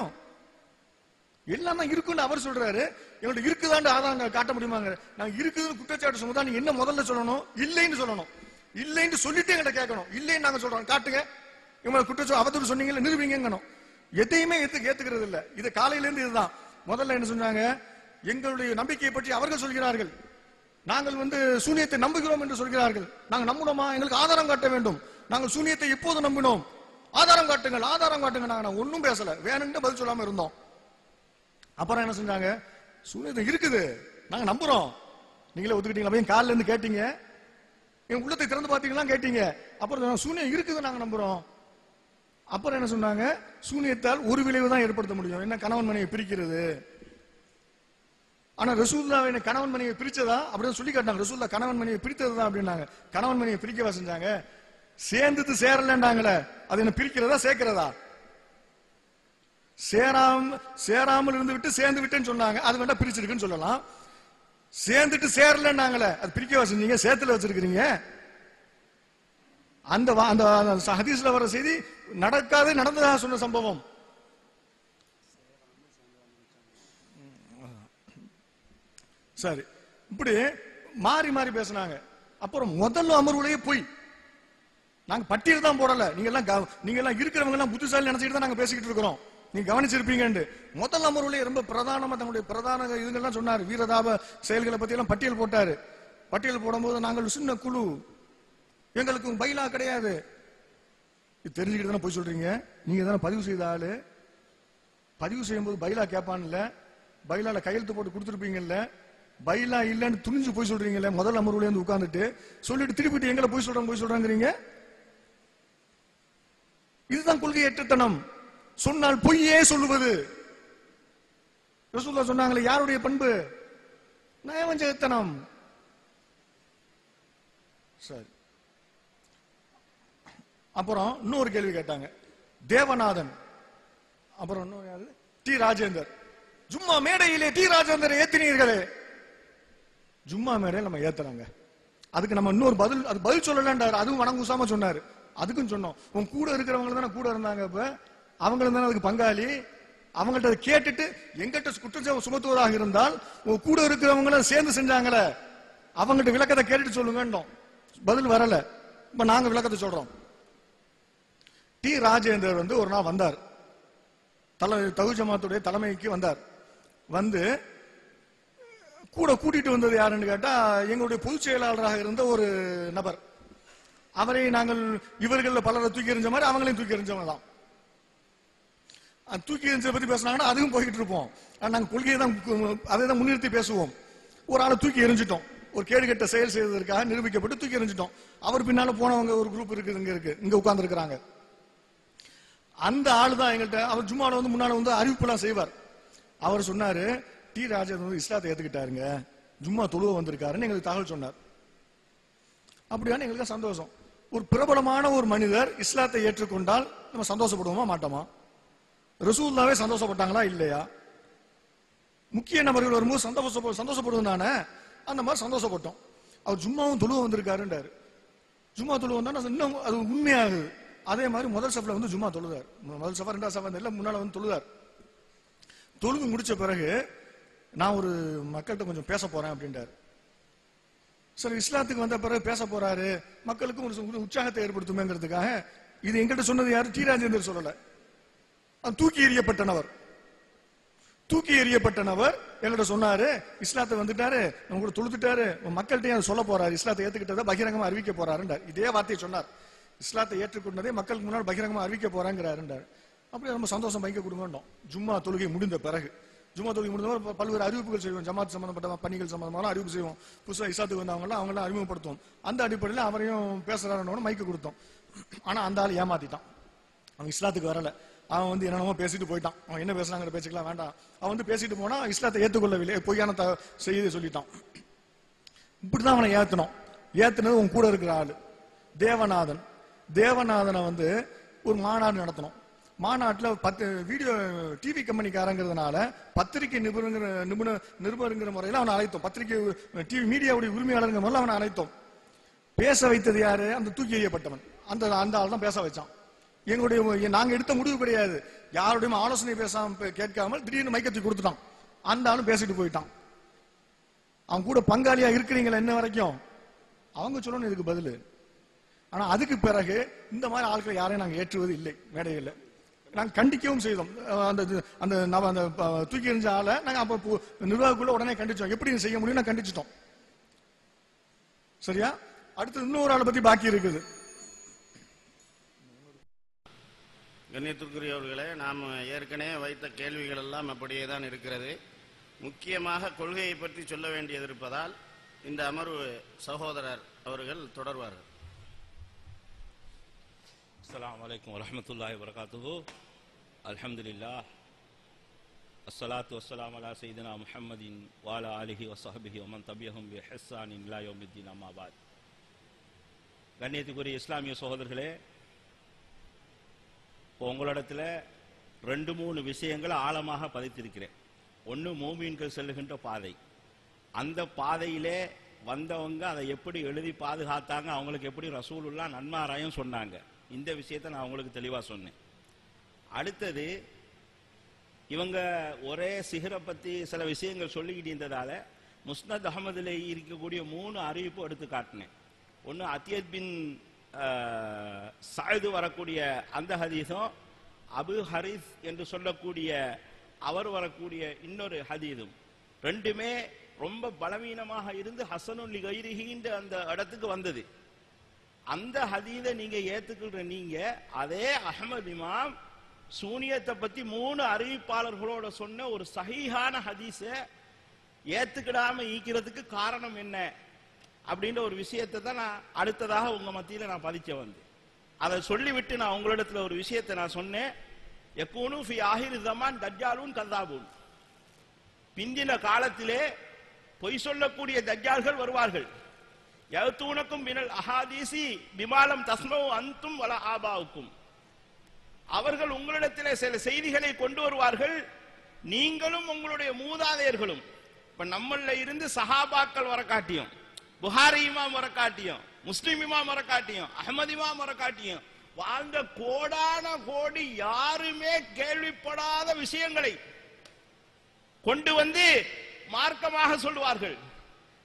எல்லாம் தான் இருக்குன்னு அவர் சொல்றாரு எங்கள்ட்ட இருக்குதான்னு ஆதாரம் காட்ட முடியுமாங்க நாங்க இருக்குதுன்னு குற்றச்சாட்டு சொன்னா நீங்க என்ன முதல்ல சொல்லணும் இல்லைன்னு சொல்லணும் இல்லைன்னு சொல்லிட்டு எங்கிட்ட கேட்கணும் இல்லைன்னு நாங்க சொல்றோம் காட்டுங்க இவங்க குற்றச்சாட்டு அவதூறு சொன்னீங்கல்ல நிரூபிங்கங்கணும் எதையுமே ஏத்து ஏத்துக்கிறது இல்ல இது காலையில இருந்து இதுதான் முதல்ல என்ன சொன்னாங்க எங்களுடைய நம்பிக்கையை பற்றி அவர்கள் சொல்கிறார்கள் நாங்கள் வந்து சூனியத்தை நம்புகிறோம் என்று சொல்கிறார்கள் நாங்கள் நம்பணுமா எங்களுக்கு ஆதாரம் காட்ட வேண்டும் நாங்கள் சூனியத்தை எப்போது நம்பினோம் ஆதாரம் காட்டுங்கள் ஆதாரம் காட்டுங்க நாங்க நான் ஒண்ணும் பேசல வேணும்னு பதில் சொல்லாம இருந்தோம் அப்புறம் என்ன செஞ்சாங்க சூனியத்தை இருக்குது நாங்க நம்புறோம் நீங்களே ஒத்துக்கிட்டீங்களா பையன் காலில இருந்து கேட்டீங்க என் உள்ளத்தை திறந்து பாத்தீங்களா கேட்டீங்க அப்புறம் சொன்னாங்க, சூனியம் இருக்குது நாங்க நம்புறோம் அப்புறம் என்ன சொன்னாங்க சூனியத்தால் ஒரு விளைவு தான் ஏற்படுத்த முடியும் என்ன கணவன் மனைவி பிரிக்கிறது ஆனா ரசூல்லா என்ன கணவன் மனைவி பிரிச்சதா அப்படின்னு சொல்லி காட்டாங்க ரசூல்லா கணவன் மனைவி பிரித்ததுதான் அப்படின்னாங்க கணவன் மனைவி பிரிக்கவா செஞ்சாங்க சேர்ந்தது சேரலன்றாங்களே அது என்ன பிரிக்கிறதா சேர்க்கிறதா சேராம சேராமல் இருந்து விட்டு சேர்ந்து விட்டேன்னு சொன்னாங்க அது வேண்டாம் பிரிச்சிருக்குன்னு சொல்லலாம் சேர்ந்துட்டு சேரலன்னாங்களே அது பிரிக்கவா செஞ்சீங்க சேர்த்துல வச்சிருக்கிறீங்க அந்த வா- அந்த அந்த ஹதீஸ்ல வர செய்தி நடக்காது நடந்ததாக சொன்ன சம்பவம் சரி இப்படி மாறி மாறி பேசுனாங்க அப்புறம் முதல் அமர்வுலயே போய் நாங்க பட்டியல் தான் போடல நீங்க எல்லாம் கவ- நீங்க எல்லாம் இருக்கிறவங்க எல்லாம் புத்திசாலி நினைச்சிட்டு தான் நாங்க பேசிக்கிட்டு இருக்கிறோம் நீங்க கவனிச்சிருப்பீங்கன்னு முதல் அமர்வுலயே ரொம்ப பிரதானமா தங்களுடைய பிரதான இதுங்கெல்லாம் சொன்னாரு வீரதாப செயல்களை பத்தி எல்லாம் பட்டியல் போட்டாரு பட்டியல் போடும்போது நாங்கள் சின்ன குழு எங்களுக்கு பைலா கிடையாது இது தெரிஞ்சுக்கிட்டு தானே போய் சொல்றீங்க நீங்க தானே பதிவு செய்த ஆளு பதிவு செய்யும்போது பைலா கேட்பான்ல பைலால கையெழுத்து போட்டு கொடுத்துருப்பீங்கல்ல பைலா இல்லைன்னு துணிஞ்சு போய் சொல்றீங்கல்ல முதல் அமர்வுல இருந்து உட்கார்ந்துட்டு சொல்லிட்டு திருப்பிட்டு எங்களை போய் சொல்றோம் போய் சொல்றாங்கிறீங்க இதுதான் கொள்கையற்றத்தனம் சொன்னால் பொய்யே சொல்லுவது ரசூல்லா சொன்னாங்களே யாருடைய பண்பு நயவஞ்சகத்தனம் சரி அப்புறம் இன்னொரு கேள்வி கேட்டாங்க தேவநாதன் அப்புறம் இன்னும் யாரு டி ராஜேந்தர் ஜும்மா மேடையிலே டி ராஜேந்தர் ஏத்தினீர்களே ஜும்மா மேடையில் நம்ம ஏத்துறாங்க அதுக்கு நம்ம இன்னொரு பதில் அது பதில் சொல்லலன்றாரு அதுவும் வணங்குசாம சொன்னாரு அதுக்கும் சொன்னோம் உன் கூட இருக்கிறவங்க தானே கூட இருந்தாங்க இப்ப அவங்களும் தானே அதுக்கு பங்காளி அவங்கள்ட்ட அதை கேட்டுட்டு எங்கிட்ட குற்றம் சுமத்துவதாக இருந்தால் உன் கூட இருக்கிறவங்களும் சேர்ந்து செஞ்சாங்களே அவங்ககிட்ட விளக்கத்தை கேட்டுட்டு சொல்லுங்கன்றோம் பதில் வரல இப்ப நாங்க விளக்கத்தை சொல்றோம் டி ராஜேந்தர் வந்து ஒரு நாள் வந்தார் தலை தகு ஜமாத்துடைய தலைமைக்கு வந்தார் வந்து கூட கூட்டிட்டு வந்தது யாருன்னு கேட்டா எங்களுடைய பொதுச் செயலாளராக இருந்த ஒரு நபர் அவரை நாங்கள் இவர்கள் பலரை தூக்கி எறிஞ்ச மாதிரி அவங்களையும் தூக்கி எறிஞ்சவங்க தான் அது தூக்கி எறிஞ்சதை பத்தி பேசுனாங்கன்னா அதுவும் போய்கிட்டு இருப்போம் ஆனா நாங்க கொள்கையை தான் கு- அதை தான் முன்னிறுத்தி பேசுவோம் ஒரு ஆளை தூக்கி எறிஞ்சிட்டோம் ஒரு கேடுகெட்ட செயல் செய்ததற்காக நிரூபிக்கப்பட்டு தூக்கி எறிஞ்சிட்டோம் அவர் பின்னால போனவங்க ஒரு குரூப் இருக்குது இங்க இருக்கு இங்க உட்கார்ந்து இருக்கிறாங்க அந்த ஆளு தான் எங்கள்கிட்ட அவர் ஜும்மால வந்து முன்னால வந்து அறிவிப்புலாம் செய்வார் அவர் சொன்னாரு டி ராஜேந்திரன் வந்து இஸ்லாத்தை ஏத்துக்கிட்டாருங்க ஜும்மா தொழுவ வந்திருக்காருன்னு எங்களுக்கு தகவல் சொன்னார் அப்படியான எங்களுக்கு சந்தோஷம் ஒரு பிரபலமான ஒரு மனிதர் இஸ்லாத்தை ஏற்றுக்கொண்டால் நம்ம சந்தோஷப்படுவோமா மாட்டோமா ரசூல்லாவே சந்தோஷப்பட்டாங்களா இல்லையா முக்கிய நபர்கள் வரும்போது சந்தோஷப்ப சந்தோஷப்படுவோம் தானே அந்த மாதிரி சந்தோஷப்பட்டோம் அவர் ஜும்மாவும் தொழுவ வந்திருக்காருன்றாரு ஜும்மா தொழுவ வந்தா இன்னும் அது உண்மையாகுது அதே மாதிரி முதல் சஃப்ல வந்து ஜும்மா தொழுதார் முதல் சஃபர் ரெண்டாவது சஃபர் இல்ல முன்னால வந்து தொழுதார் தொழுது முடிச்ச பிறகு நான் ஒரு மக்கள்கிட்ட கொஞ்சம் பேச போறேன் அப்படின்றாரு சரி இஸ்லாத்துக்கு வந்த பிறகு பேச போறாரு மக்களுக்கும் ஒரு ஒரு உற்சாகத்தை ஏற்படுத்துமேங்கிறதுக்காக இது எங்கிட்ட சொன்னது யாரு டி ராஜேந்தர் சொல்லல அது தூக்கி எறியப்பட்ட நபர் தூக்கி எறியப்பட்ட நபர் என்கிட்ட சொன்னாரு இஸ்லாத்தை வந்துட்டாரு நம்ம கூட தொழுத்துட்டாரு மக்கள்கிட்ட சொல்ல போறாரு இஸ்லாத்தை ஏத்துக்கிட்டதை பகிரங்கமா அறிவிக்க போறாருன்றார் இதே வார்த்தையை சொன்னார் இஸ்லாத்தை ஏற்றுக்கொண்டதே மக்களுக்கு முன்னாடி பகிரங்கமா அறிவிக்க போறாங்கிறாருன்றார் அப்படியே நம்ம சந்தோஷம் பைக்க கொடுங்கண்டோம் ஜும்மா தொழுகை முடிந்த பிறகு ஜும்மா தொழுகை முடிந்த பிறகு ப- பல்வேறு அறிவிப்புகள் செய்வோம் ஜமாத் சம்பந்தப்பட்ட பணிகள் சம்பந்தமான அறிவிப்பு செய்வோம் புதுசா இஸ்லாத்துக்கு வந்தவங்களாம் அவங்களாம் அறிமுகப்படுத்துவோம் அந்த அடிப்படையில் அவரையும் பேசுறாருன்னு மைக்கு கொடுத்தோம் ஆனா அந்த ஆள் ஏமாத்திட்டான் அவன் இஸ்லாத்துக்கு வரல அவன் வந்து என்னென்னமோ பேசிட்டு போயிட்டான் அவன் என்ன பேசுறாங்கிற பேச்சுக்கலாம் வேண்டாம் அவன் வந்து பேசிட்டு போனா இஸ்லாத்தை ஏத்துக்கொள்ளவில்லை பொய்யான த- செய்தியை சொல்லிட்டான் இப்படிதான் அவனை ஏத்தணும் ஏத்துனது உன் கூட இருக்கிற ஆளு தேவநாதன் தேவநாதனை வந்து ஒரு மாநாடு நடத்தணும் மாநாட்டுல பத்து வீடியோ டிவி கம்பெனிக்காரங்கிறதுனால பத்திரிகை நிபுணங்கிற நிபுண நிருபருங்கிற முறையில அவனை அழைத்தோம் பத்திரிகை டிவி மீடியாவுடைய உரிமையாளருங்கிற முறையில் அவனை அழைத்தோம் பேச வைத்தது யாரு அந்த தூக்கி எறியப்பட்டவன் அந்த அந்த ஆள் தான் பேச வச்சான் எங்களுடைய நாங்க எடுத்த முடிவு கிடையாது யாருடையும் ஆலோசனை பேசாம பே- கேட்காமல் திடீர்னு மைக்க தூக்கி கொடுத்துட்டான் அந்த ஆளும் பேசிட்டு போயிட்டான் அவன் கூட பங்காளியா இருக்கிறீங்களா என்ன வரைக்கும் அவங்க சொல்லணும் இதுக்கு பதில் ஆனா அதுக்கு பிறகு இந்த மாதிரி ஆட்களை யாரையும் நாங்க ஏற்றுவது இல்லை மேடையில் நாங்க கண்டிக்கவும் செய்தோம் அஹ் அந்த இது- அந்த நவ- அந்த ப- தூக்கி எறிஞ்ச ஆளை நாங்க அப்ப பு- நிர்வாகக்குள்ள உடனே கண்டிச்சோம் எப்படி இது செய்ய முடியும் கண்டிச்சிட்டோம் சரியா அடுத்து இன்னொரு ஆளை பத்தி பாக்கி இருக்குது கண்ணியத்திற்குரியவர்களே நாம் ஏற்கனவே வைத்த கேள்விகள் எல்லாம் அப்படியே தான் இருக்கிறது முக்கியமாக கொள்கையை பற்றி சொல்ல வேண்டியது இருப்பதால் இந்த அமர்வு சகோதரர் அவர்கள் தொடர்வார்கள் السلام عليكم ورحمة الله وبركاته الحمد لله الصلاة والسلام على سيدنا محمد وعلى آله وصحبه ومن تبعهم بإحسان إلى يوم الدين أما بعد கண்ணியத்துக்குரிய இஸ்லாமிய சகோதரர்களே இப்போ உங்களிடத்துல ரெண்டு மூணு விஷயங்களை ஆழமாக பதித்திருக்கிறேன் ஒன்று மூமீன்கள் செல்லுகின்ற பாதை அந்த பாதையிலே வந்தவங்க அதை எப்படி எழுதி பாதுகாத்தாங்க அவங்களுக்கு எப்படி ரசூலுல்லா நன்மாராயம் சொன்னாங்க இந்த விஷயத்தை நான் அவங்களுக்கு தெளிவா சொன்னேன் அடுத்தது இவங்க ஒரே சிகரை பத்தி சில விஷயங்கள் சொல்லிக்கிட்டு இருந்ததால முஸ்னத் அகமதுல இருக்கக்கூடிய மூணு அறிவிப்பு எடுத்து காட்டினேன் ஒன்னு அத்தியத் பின் அஹ், சாயிது வரக்கூடிய அந்த ஹதீஸும் அபு ஹரிஸ் என்று சொல்லக்கூடிய அவர் வரக்கூடிய இன்னொரு ஹதீதும் ரெண்டுமே ரொம்ப பலவீனமாக இருந்து ஹசனுல் கைரிகின்ற அந்த இடத்துக்கு வந்தது அந்த ஹதீதை நீங்க ஏத்துக்கிற நீங்க அதே அஹமது இமாம் சூனியத்தை பத்தி மூணு அறிவிப்பாளர்களோட சொன்ன ஒரு சஹீஹான ஹதீஸை ஏத்துக்கிடாம ஈக்கிறதுக்கு காரணம் என்ன அப்படின்ற ஒரு விஷயத்தை தான் நான் அடுத்ததாக உங்க மத்தியில நான் பதிக்க வந்து அதை சொல்லிவிட்டு நான் உங்களிடத்துல ஒரு விஷயத்தை நான் சொன்னேன் எக்கூனு ஃபி ஆஹிர் ஜமான் தஜ்ஜாலூன் கதாபூன் பிந்தின காலத்திலே பொய் சொல்லக்கூடிய தஜ்ஜால்கள் வருவார்கள் யத்தூனக்கும் மினல் அஹாதீசி பிமாலம் தஸ்மோ அந்தும் வல ஆபாவுக்கும் அவர்கள் உங்களிடத்திலே சில செய்திகளை கொண்டு வருவார்கள் நீங்களும் உங்களுடைய மூதாதையர்களும் இப்ப நம்மள இருந்து சஹாபாக்கள் வர காட்டியும் புகாரி இமாம் வர காட்டியும் முஸ்லிம் இமாம் வர காட்டியும் அஹமது இமாம் வர காட்டியும் வாழ்ந்த கோடான கோடி யாருமே கேள்விப்படாத விஷயங்களை கொண்டு வந்து மார்க்கமாக சொல்லுவார்கள்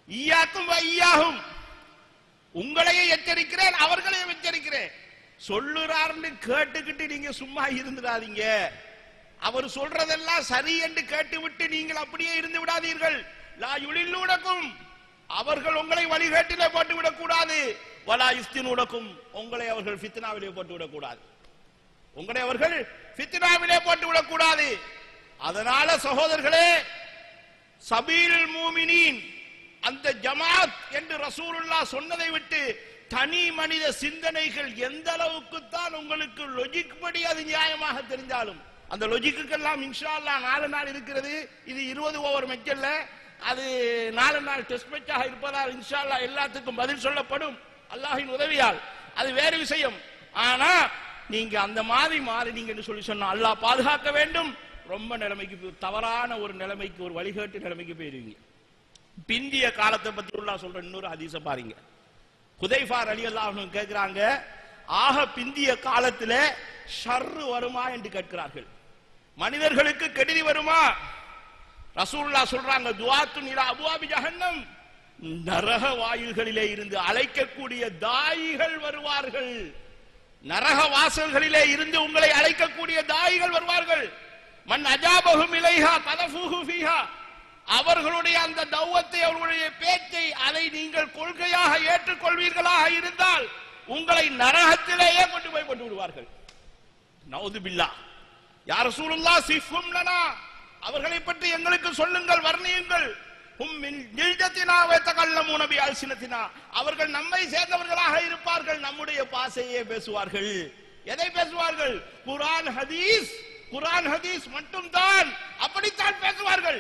ஈயாக்கும் ஐயாகும் உங்களையும் எச்சரிக்கிறேன் அவர்களையும் எச்சரிக்கிறேன் சொல்லுறாருன்னு கேட்டுக்கிட்டு நீங்க சும்மா இருந்துடாதீங்க அவர் சொல்றதெல்லாம் சரி என்று கேட்டுவிட்டு நீங்கள் அப்படியே இருந்து விடாதீர்கள் லா யுளில்லூடக்கும் அவர்கள் உங்களை வழிகேட்டிலே போட்டு விடக்கூடாது வலா இஸ்தினூடக்கும் உங்களை அவர்கள் ஃபித்னாவிலே போட்டு விடக்கூடாது உங்களை அவர்கள் ஃபித்னாவிலே போட்டு விடக்கூடாது அதனால சகோதரர்களே சபீல் மூமினின் அந்த ஜமாத் என்று ரசூலுல்லா சொன்னதை விட்டு தனி மனித சிந்தனைகள் எந்த அளவுக்கு தான் உங்களுக்கு லொஜிக் படி அது நியாயமாக தெரிந்தாலும் அந்த லொஜிக்குக்கெல்லாம் இன்ஷா அல்லாஹ் நாலு நாள் இருக்கிறது இது இருபது ஓவர் மெச்சல்ல அது நாலு நாள் டெஸ்ட் மேட்சாக இருப்பதால் இன்ஷா அல்லாஹ் எல்லாத்துக்கும் பதில் சொல்லப்படும் அல்லாஹ்வின் உதவியால் அது வேறு விஷயம் ஆனா நீங்க அந்த மாதிரி மாறினீங்கன்னு சொல்லி சொன்னா அல்லாஹ் பாதுகாக்க வேண்டும் ரொம்ப நிலைமைக்கு போய்- தவறான ஒரு நிலைமைக்கு ஒரு வழிகாட்டு நிலைமைக்கு போயிருவீங்க பிந்திய காலத்தை பத்தி உள்ள சொல்ற இன்னொரு ஹதீஸ பாருங்க குதைஃபார் அலி அல்லாஹ் கேட்கிறாங்க ஆக பிந்திய காலத்துல ஷர்ரு வருமா என்று கேட்கிறார்கள் மனிதர்களுக்கு கெடுதி வருமா ரசூலுல்லாஹ் சொல்றாங்க துஆத்து நிலா அபுவாபி ஜஹன்னம் நரக வாயில்களிலே இருந்து அழைக்கக்கூடிய தாயிகள் வருவார்கள் நரக வாசல்களிலே இருந்து உங்களை அழைக்கக்கூடிய தாயிகள் வருவார்கள் மன் அஜாபஹும் இலைஹா கதஃபுஹு ஃபீஹா அவர்களுடைய அந்த தௌவத்தை அவர்களுடைய பேச்சை அதை நீங்கள் கொள்கையாக ஏற்றுக்கொள்வீர்களாக இருந்தால் உங்களை நரகத்திலேயே கொண்டு போய் கொண்டு விடுவார்கள் நவுது பில்லா யார் சூலுல்லா சிஃபும் லனா அவர்களை பற்றி எங்களுக்கு சொல்லுங்கள் வர்ணியுங்கள் ஹும் மின் ஜில்ஜத்தினா வயத்தகல்லமூன பி அல்சினத்தினா அவர்கள் நம்மை சேர்ந்தவர்களாக இருப்பார்கள் நம்முடைய பாசையே பேசுவார்கள் எதை பேசுவார்கள் குர்ஆன் ஹதீஸ் குர்ஆன் ஹதீஸ் மட்டும்தான் அப்படித்தான் பேசுவார்கள்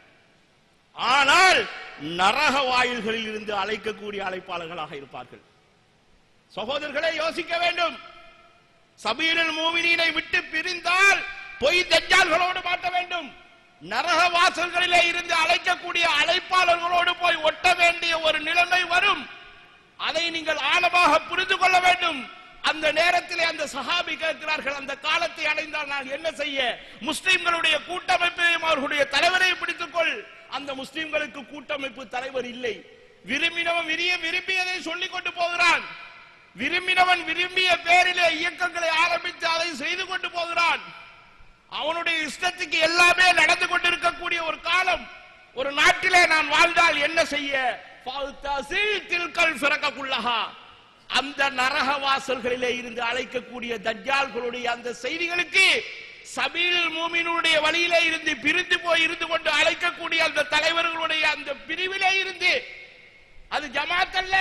ஆனால் நரக வாயில்களில் இருந்து அழைக்கக்கூடிய அழைப்பாளர்களாக இருப்பார்கள் சகோதரர்களை யோசிக்க வேண்டும் சபீரல் மூமினீனை விட்டு பிரிந்தால் பொய் தஜ்ஜால்களோடு மாட்ட வேண்டும் நரக வாசல்களிலே இருந்து அழைக்கக்கூடிய அழைப்பாளர்களோடு போய் ஒட்ட வேண்டிய ஒரு நிலைமை வரும் அதை நீங்கள் ஆழமாக புரிந்து கொள்ள வேண்டும் அந்த நேரத்திலே அந்த சஹாபி கேட்கிறார்கள் அந்த காலத்தை அடைந்தால் நான் என்ன செய்ய முஸ்லிம்களுடைய கூட்டமைப்பையும் அவர்களுடைய தலைவரை பிடித்துக்கொள் அந்த முஸ்லிம்களுக்கு கூட்டமைப்பு தலைவர் இல்லை விரும்பினவன் விரிய விரும்பியதை சொல்லிக் கொண்டு போகிறான் விரும்பினவன் விரும்பிய பேரிலே இயக்கங்களை ஆரம்பித்து அதை செய்து கொண்டு போகிறான் அவனுடைய இஷ்டத்துக்கு எல்லாமே நடந்து கொண்டிருக்கக்கூடிய ஒரு காலம் ஒரு நாட்டிலே நான் வாழ்ந்தால் என்ன செய்ய ஃபல்தசில் தில்கல் ஃபிரககுல்லஹா. அந்த நரக வாசல்களிலே இருந்து அழைக்கக்கூடிய தஜ்ஜால்களுடைய அந்த செய்திகளுக்கு சபீல் மூமினுடைய வழியிலே இருந்து பிரிந்து போய் இருந்து கொண்டு அழைக்கக்கூடிய அந்த தலைவர்களுடைய அந்த பிரிவிலே இருந்து அது ஜமாத் அல்ல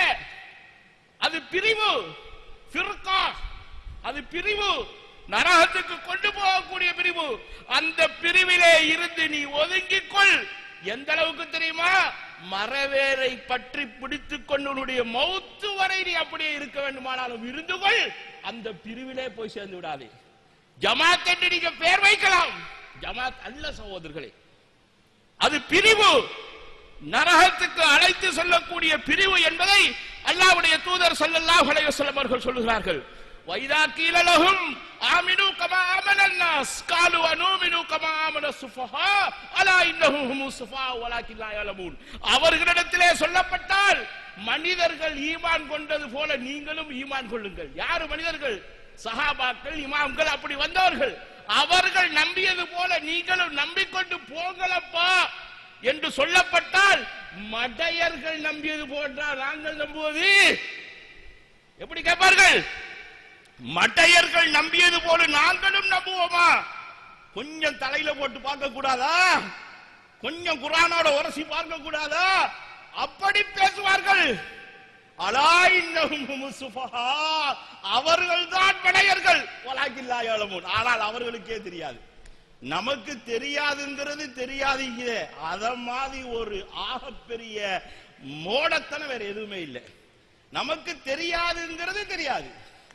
அது பிரிவு ஃபிர்கா அது பிரிவு நரகத்துக்கு கொண்டு போகக்கூடிய பிரிவு அந்த பிரிவிலே இருந்து நீ ஒதுங்கிக் கொள் எந்த அளவுக்கு தெரியுமா மரவேரை பற்றி பிடித்துக் கொண்டு உன்னுடைய மௌத்து வரை நீ அப்படியே இருக்க வேண்டுமானாலும் இருந்து கொள் அந்த பிரிவிலே போய் சேர்ந்து விடாதே ஜமாத் என்று நீங்க பேர் வைக்கலாம் ஜமாத் அல்ல சகோதரர்களே அது பிரிவு நரகத்துக்கு அழைத்து செல்லக்கூடிய பிரிவு என்பதை அல்லாஹ்வுடைய தூதர் ஸல்லல்லாஹு அலைஹி வஸல்லம் அவர்கள் சொல்லுகிறார்கள் வைதா கீல லஹும் ஆமினு கமா ஆமன الناس قالوا انؤمنوا كما آمن السفهاء الا انهم هم السفهاء ولكن لا يعلمون அவர்களிடத்திலே சொல்லப்பட்டால் மனிதர்கள் ஈமான் கொண்டது போல நீங்களும் ஈமான் கொள்ளுங்கள் யாரு மனிதர்கள் சஹாபாக்கள் இமாம்கள் அப்படி வந்தவர்கள் அவர்கள் நம்பியது போல நீங்களும் நம்பிக்கொண்டு போங்களப்பா என்று சொல்லப்பட்டால் மடையர்கள் நம்பியது போன்றா நாங்கள் நம்புவது எப்படி கேட்பார்கள் மடையர்கள் நம்பியது போல நாங்களும் நம்புவோமா கொஞ்சம் தலையில போட்டு பார்க்க கூடாதா கொஞ்சம் குரானோட உரசி பார்க்க கூடாதா அப்படி பேசுவார்கள் அலா இன்னஹும் சுஃபஹா அவர்கள் தான் மடையர்கள் வலாக்கில்லா யலமூன் ஆனால் அவர்களுக்கே தெரியாது நமக்கு தெரியாதுங்கிறது தெரியாதீங்க அத மாதிரி ஒரு ஆகப்பெரிய மோடத்தனம் வேற எதுவுமே இல்லை நமக்கு தெரியாதுங்கிறது தெரியாது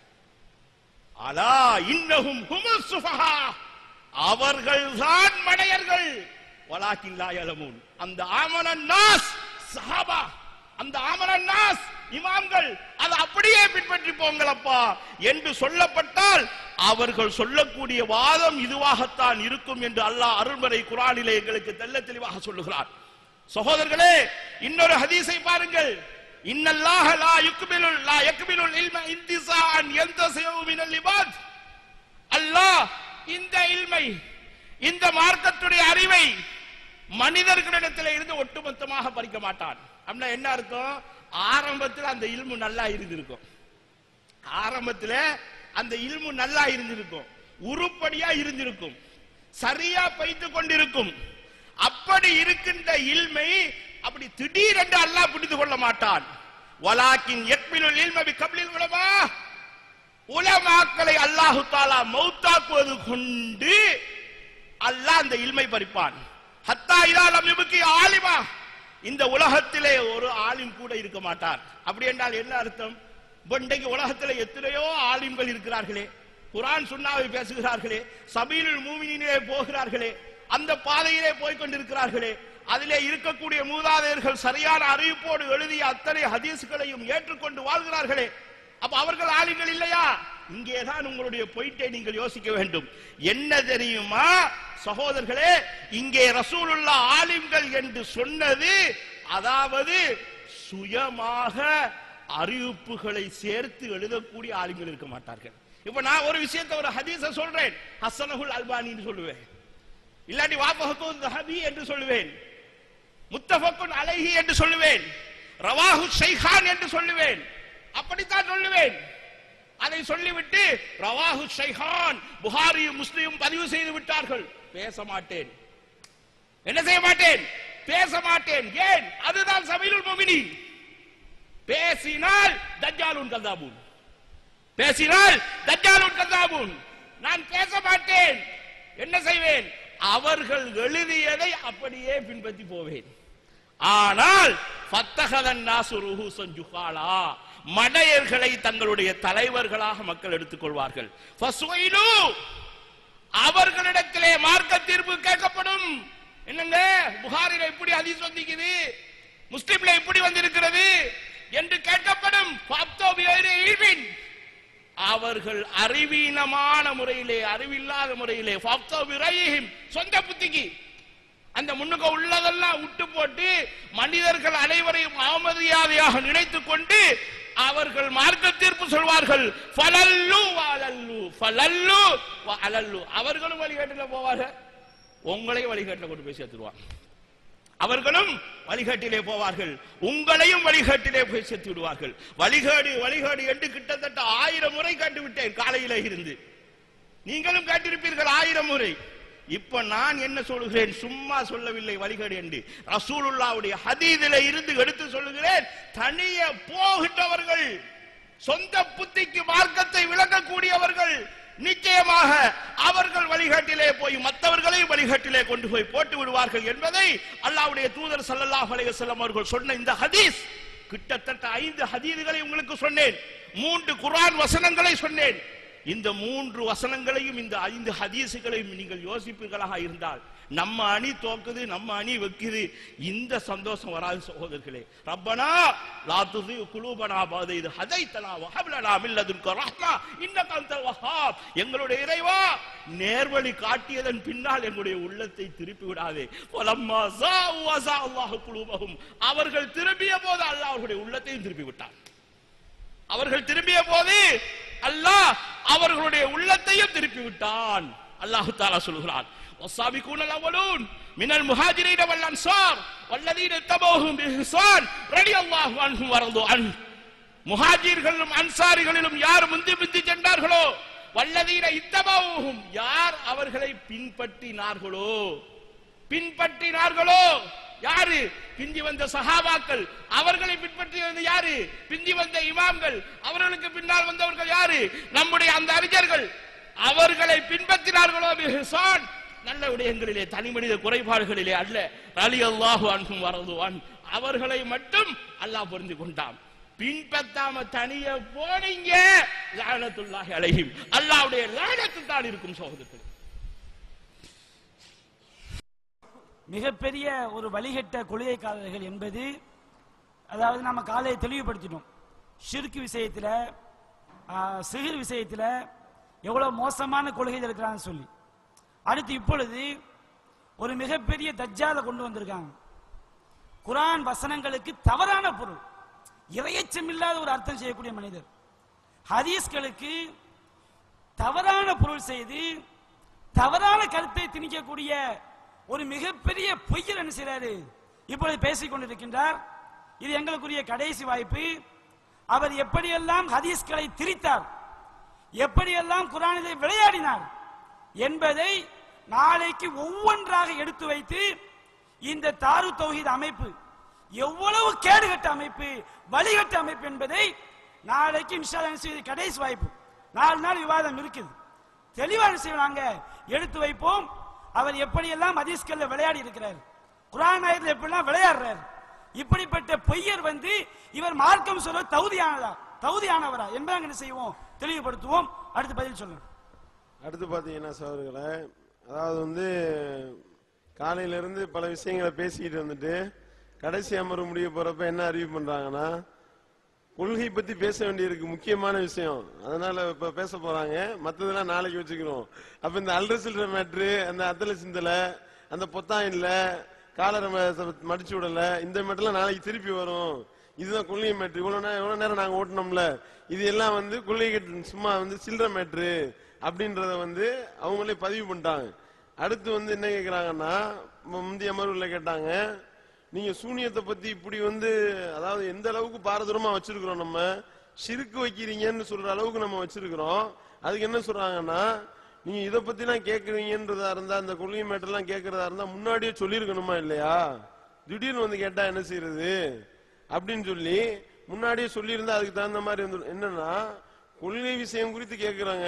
அலா இன்னஹும் ஹுmus சுஃபஹா அவர்கள் தான் மடையர்கள் வலாக்கின் லா யலமூன் அந்த ஆமனன் நாஸ் சஹாபா அந்த ஆமனன் நாஸ் இமாம்கள் அதை அப்படியே பின்பற்றி போங்களப்பா என்று சொல்லப்பட்டால் அவர்கள் சொல்லக்கூடிய வாதம் இதுவாகத்தான் இருக்கும் என்று அல்லாஹ் அருள்மறை குரானிலே எங்களுக்கு தெள்ள தெளிவாக சொல்லுகிறார் சகோதரர்களே இன்னொரு ஹதீஸை பாருங்கள் இன்னல்லாஹ லா யுக்மிலுல் லா யக்மிலுல் இல்ம இன்திசான் யந்தசியு மினல் இபாத் அல்லாஹ் இந்த இல்மை இந்த மார்க்கத்துடைய அறிவை மனிதர்களிடத்தில் இருந்து ஒட்டுமொத்தமாக பறிக்க மாட்டான் அப்படின்னா என்ன அர்த்தம் ஆரம்பத்தில் அந்த இல்மு நல்லா இருந்திருக்கும் ஆரம்பத்துல அந்த இல்மு நல்லா இருந்திருக்கும் உருப்படியா இருந்திருக்கும் சரியா பைத்து கொண்டிருக்கும் அப்படி இருக்கின்ற இல்மை அப்படி திடீரென்று அல்லாஹ் பிடித்து கொள்ள மாட்டான் வலாக்கின் எக்மிலுல் இல்ம பி கப்லில் உலமா உலமாக்களை அல்லாஹு தாலா மௌத்தாக்குவது கொண்டு அல்லாஹ் அந்த இல்மை பறிப்பான் ஹத்தா இதா லம் யுபகி ஆலிமா இந்த உலகத்திலே ஒரு ஆலிம் கூட இருக்க மாட்டார் அப்படி என்றால் என்ன அர்த்தம் இப்ப இன்றைக்கு உலகத்திலே எத்தனையோ ஆலிம்கள் இருக்கிறார்களே குர்ஆன் சுன்னாவை பேசுகிறார்களே சபீலுல் மூமினிலே போகிறார்களே அந்த பாதையிலே போய் கொண்டிருக்கிறார்களே அதிலே இருக்கக்கூடிய மூதாதையர்கள் சரியான அறிவிப்போடு எழுதிய அத்தனை ஹதீஸ்களையும் ஏற்றுக்கொண்டு வாழ்கிறார்களே அப்ப அவர்கள் ஆளுங்கள் இல்லையா இங்கேதான் உங்களுடைய பொயிட்டை நீங்கள் யோசிக்க வேண்டும் என்ன தெரியுமா சகோதரர்களே இங்கே ரசூலுல்லா ஆலிம்கள் என்று சொன்னது அதாவது சுயமாக அறிவிப்புகளை சேர்த்து எழுதக்கூடிய ஆலிம்கள் இருக்க மாட்டார்கள் இப்ப நான் ஒரு விஷயத்தை ஒரு ஹதீஸ சொல்றேன் ஹசனகுல் அல்பானின்னு சொல்லுவேன் இல்லாட்டி வாபகத்தும் தஹபி என்று சொல்லுவேன் முத்தஃபக்குன் அலைஹி என்று சொல்லுவேன் ரவாஹு ஷைஹான் என்று சொல்லுவேன் அப்படித்தான் சொல்லுவேன் அதை சொல்லிவிட்டு ரவாஹு ஷைஹான் புகாரி முஸ்லிம் பதிவு செய்து விட்டார்கள் பேச மாட்டேன் என்ன செய்ய மாட்டேன் பேச மாட்டேன் ஏன் அதுதான் சபையிலுல் முமினி பேசினால் தஜ்ஜாலுன் கதாபூன் பேசினால் தஜ்ஜாலுன் கதாபூன் நான் பேச மாட்டேன் என்ன செய்வேன் அவர்கள் எழுதியதை அப்படியே பின்பற்றி போவேன் ஆனால் ஃபத்தஹதன் நாசு ருஹூசன் ஜுஹாலா மடையர்களை தங்களுடைய தலைவர்களாக மக்கள் எடுத்துக்கொள்வார்கள் ஃபஸ்வைலு அவர்களிடத்திலே மார்க்க தீர்ப்பு கேட்கப்படும் என்னங்க புகாரில இப்படி ஹதீஸ் வந்திருக்குது முஸ்லிம்ல இப்படி வந்திருக்கிறது என்று கேட்கப்படும் ஃபப்தோ பிகைரி இல்மின். அவர்கள் அறிவீனமான முறையிலே அறிவில்லாத முறையிலே ஃபப்தோ பிரைஹிம் சொந்த புத்திக்கு அந்த முன்னுக்கு உள்ளதெல்லாம் விட்டு போட்டு மனிதர்கள் அனைவரையும் அவமதியாதையாக நினைத்துக் கொண்டு அவர்கள் மார்க்க தீர்ப்பு சொல்வார்கள் ஃபலல்லு வலல்லு ஃபலல்லு வலல்லு அவர்களும் வழிகாட்டுல போவார்கள் உங்களையும் வழிகாட்டுல கொண்டு போய் சேர்த்துருவாங்க அவர்களும் வழிகாட்டிலே போவார்கள் உங்களையும் வழிகாட்டிலே போய் சேர்த்து விடுவார்கள் வழிகாடு வழிகாடு என்று கிட்டத்தட்ட ஆயிரம் முறை காட்டி விட்டேன் காலையில இருந்து நீங்களும் கேட்டிருப்பீர்கள் ஆயிரம் முறை இப்ப நான் என்ன சொல்லுகிறேன் சும்மா சொல்லவில்லை வழிகாடு என்று ரசூலுல்லாவுடைய ஹதீதில இருந்து எடுத்து சொல்லுகிறேன் தனிய போகின்றவர்கள் சொந்த புத்திக்கு மார்க்கத்தை விளங்கக்கூடியவர்கள் நிச்சயமாக அவர்கள் வழிகாட்டிலே போய் மற்றவர்களையும் வழிகாட்டிலே கொண்டு போய் போட்டு விடுவார்கள் என்பதை அல்லாஹ்வுடைய தூதர் ஸல்லல்லாஹு அலைஹி வஸல்லம் அவர்கள் சொன்ன இந்த ஹதீஸ் கிட்டத்தட்ட ஐந்து ஹதீதுகளை உங்களுக்கு சொன்னேன் மூன்று குர்ஆன் வசனங்களை சொன்னேன் இந்த மூன்று வசனங்களையும் இந்த ஐந்து ஹதீசுகளையும் நீங்கள் யோசிப்பீர்களாக இருந்தால் நம்ம அணி தோக்குது நம்ம அணி வைக்குது இந்த சந்தோஷம் வராது சகோதரர்களே ரப்பனா லா துசி குலூபனா பாத இது ஹதைத்தனா வஹப்லனா மில்லதுன்க ரஹ்மா இன்னக அன்தல் வஹாப் எங்களுடைய இறைவா நேர்வழி காட்டியதன் பின்னால் எங்களுடைய உள்ளத்தை திருப்பி விடாதே வலம்மா ஸாஉ வஸா அல்லாஹு குலூபஹும் அவர்கள் திரும்பிய போது அல்லாஹ் அவர்களுடைய உள்ளத்தையும் திருப்பி விட்டான் அவர்கள் திரும்பிய போது அல்லாஹ் அவர்களுடைய உள்ளத்தையும் திருப்பி விட்டான் அல்லாஹு தாலா சொல்கிறான் والسابقون الأولون من المهاجرين والأنصار والذين اتبعوهم بإحسان رضي الله عنهم ورضوا عنه முஹாஜிர்களும் அன்சாரிகளிலும் யார் முந்தி முந்தி சென்றார்களோ வல்லதீன இத்தபாவும் யார் அவர்களை பின்பற்றினார்களோ பின்பற்றினார்களோ யாரு பிந்தி வந்த சஹாபாக்கள் அவர்களை பின்பற்றியது யாரு பிந்தி வந்த இமாம்கள் அவர்களுக்கு பின்னால் வந்தவர்கள் யாரு நம்முடைய அந்த அறிஞர்கள் அவர்களை பின்பற்றினார்களோ பிஹ்சான் நல்ல விடயங்களிலே தனி மனித குறைபாடுகளிலே அல்ல அலி அல்லாஹு அன்ஹும் வரதுவான் அவர்களை மட்டும் அல்லாஹ் புரிந்து கொண்டான் பின்பற்றாம தனிய போனீங்க லானத்துல்லாஹி அலைஹிம் அல்லாஹ்வுடைய லானத்து தான் இருக்கும் சகோதரர்களே மிகப்பெரிய ஒரு வழிகட்ட கொள்கைக்காரர்கள் என்பது அதாவது நம்ம காலையை தெளிவுபடுத்தினோம் ஷிர்க் விஷயத்துல ஆ, சிகிர் விஷயத்துல எவ்வளவு மோசமான கொள்கைகள் இருக்கிறான்னு சொல்லி அடுத்து இப்பொழுது ஒரு மிகப்பெரிய தஜ்ஜால கொண்டு வந்திருக்காங்க குரான் வசனங்களுக்கு தவறான பொருள் இரையச்சம் இல்லாத ஒரு அர்த்தம் செய்யக்கூடிய மனிதர் ஹதீஸ்களுக்கு தவறான பொருள் செய்து தவறான கருத்தை திணிக்கக்கூடிய ஒரு மிகப்பெரிய பொய்யர் என்ன செய்றாரு இப்பொழுது பேசிக் கொண்டிருக்கின்றார் இது எங்களுக்குரிய கடைசி வாய்ப்பு அவர் எப்படியெல்லாம் ஹதீஸ்களை திரித்தார் எப்படியெல்லாம் குரானிலே விளையாடினார் என்பதை நாளைக்கு ஒவ்வொன்றாக எடுத்து வைத்து இந்த தாரு தௌஹீத் அமைப்பு எவ்வளவு கேடுகட்ட அமைப்பு வழிகட்ட அமைப்பு என்பதை நாளைக்கு இன்ஷா அல்லாஹ் என்ன செய்யுது? கடைசி வாய்ப்பு நாலு நாள் விவாதம் இருக்குது தெளிவா என்ன செய்வாங்க எடுத்து வைப்போம் அவர் எப்படியெல்லாம் ஹதீஸ்கள்ல விளையாடி இருக்கிறார் குரான் ஆயத்தில் எப்படிலாம் விளையாடுறார் இப்படிப்பட்ட பொய்யர் வந்து இவர் மார்க்கம் சொல்ல தகுதியானதா தகுதியானவரா என்பதை என்ன செய்வோம் தெளிவுபடுத்துவோம் அடுத்து பதில் சொல்லுங்க அடுத்து பாத்தீங்கன்னா சோதர்களே அதாவது வந்து காலையில இருந்து பல விஷயங்களை பேசிக்கிட்டு வந்துட்டு கடைசி அமர்வு முடிய போறப்ப என்ன அறிவு பண்றாங்கன்னா கொள்கை பத்தி பேச வேண்டியிருக்கு முக்கியமான விஷயம் அதனால இப்ப பேச போறாங்க மத்ததெல்லாம் நாளைக்கு வச்சுக்கிறோம் அப்ப இந்த அல்ரசில்ற மேட்ரு அந்த அத்தல சிந்தல அந்த பொத்தாயின்ல காலரை ம- மடிச்சு விடல இந்த மேட்டெல்லாம் நாளைக்கு திருப்பி வரும் இதுதான் கொள்கை மேட்ரு இவ்வளவு நேரம் இவ்வளவு நேரம் நாங்க ஓட்டினோம்ல இது எல்லாம் வந்து கொள்கை கட்டு- சும்மா வந்து சில்லற மேட்ரு அப்படின்றத வந்து அவங்களே பதிவு பண்ணிட்டாங்க அடுத்து வந்து என்ன கேக்குறாங்கன்னா மு- முந்தைய அமர்வுல கேட்டாங்க நீங்க சூனியத்தை பத்தி இப்படி வந்து அதாவது எந்த அளவுக்கு பாரதூரமா வச்சிருக்கிறோம் நம்ம சிறுக்கு வைக்கிறீங்கன்னு சொல்ற அளவுக்கு நம்ம வச்சிருக்கிறோம் அதுக்கு என்ன சொல்றாங்கன்னா நீங்க இத பத்தி எல்லாம் கேக்குறீங்கன்றதா இருந்தா அந்த கொள்கை மேட்டெல்லாம் கேக்குறதா இருந்தா முன்னாடியே சொல்லியிருக்கணுமா இல்லையா திடீர்னு வந்து கேட்டா என்ன செய்யறது அப்படின்னு சொல்லி முன்னாடியே சொல்லியிருந்தா அதுக்கு தகுந்த மாதிரி வந்து என்னன்னா கொள்கை விஷயம் குறித்து கேக்குறாங்க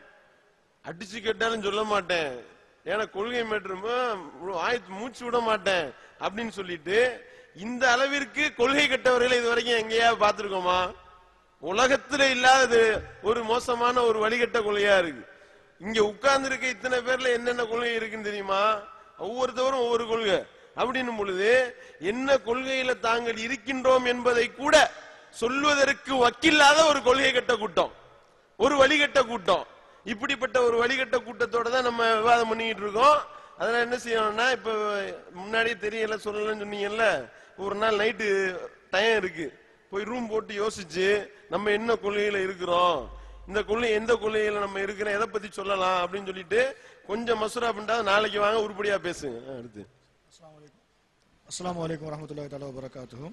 அடிச்சு கேட்டாலும் சொல்ல மாட்டேன் ஏன்னா கொள்கை மேட்டுருமோ ஆயத்து மூச்சு விட மாட்டேன் அப்படின்னு சொல்லிட்டு இந்த அளவிற்கு கொள்கை கட்டவர்களை இது வரைக்கும் எங்கேயாவது பார்த்திருக்கோமா உலகத்துல இல்லாதது ஒரு மோசமான ஒரு வழிகட்ட கொள்கையா இருக்கு இங்க உட்கார்ந்து இருக்க இத்தனை பேர்ல என்னென்ன கொள்கை இருக்குன்னு தெரியுமா ஒவ்வொருத்தவரும் ஒவ்வொரு கொள்கை அப்படின்னும் பொழுது என்ன கொள்கையில தாங்கள் இருக்கின்றோம் என்பதை கூட சொல்வதற்கு வக்கில்லாத ஒரு கொள்கை கட்ட கூட்டம் ஒரு வழிகட்ட கூட்டம் இப்படிப்பட்ட ஒரு வழிகட்ட கூட்டத்தோட தான் நம்ம விவாதம் பண்ணிக்கிட்டு இருக்கோம் அதனால என்ன செய்யணும்னா இப்ப முன்னாடியே தெரியல சொல்லலன்னு சொன்னீங்கல்ல ஒரு நாள் நைட்டு டைம் இருக்கு போய் ரூம் போட்டு யோசிச்சு நம்ம என்ன கொள்கையில இருக்கிறோம் இந்த கொள்கை எந்த கொள்கையில நம்ம இருக்கிறோம் எதை பத்தி சொல்லலாம் அப்படின்னு சொல்லிட்டு கொஞ்சம் மசூரா பண்ணிட்டா நாளைக்கு வாங்க உருப்படியா பேசுங்க ஆ, அடுத்து அஸ்ஸலாமு அலைக்கும் வரஹ்மத்துல்லாஹி தஆலா வபரகாத்துஹு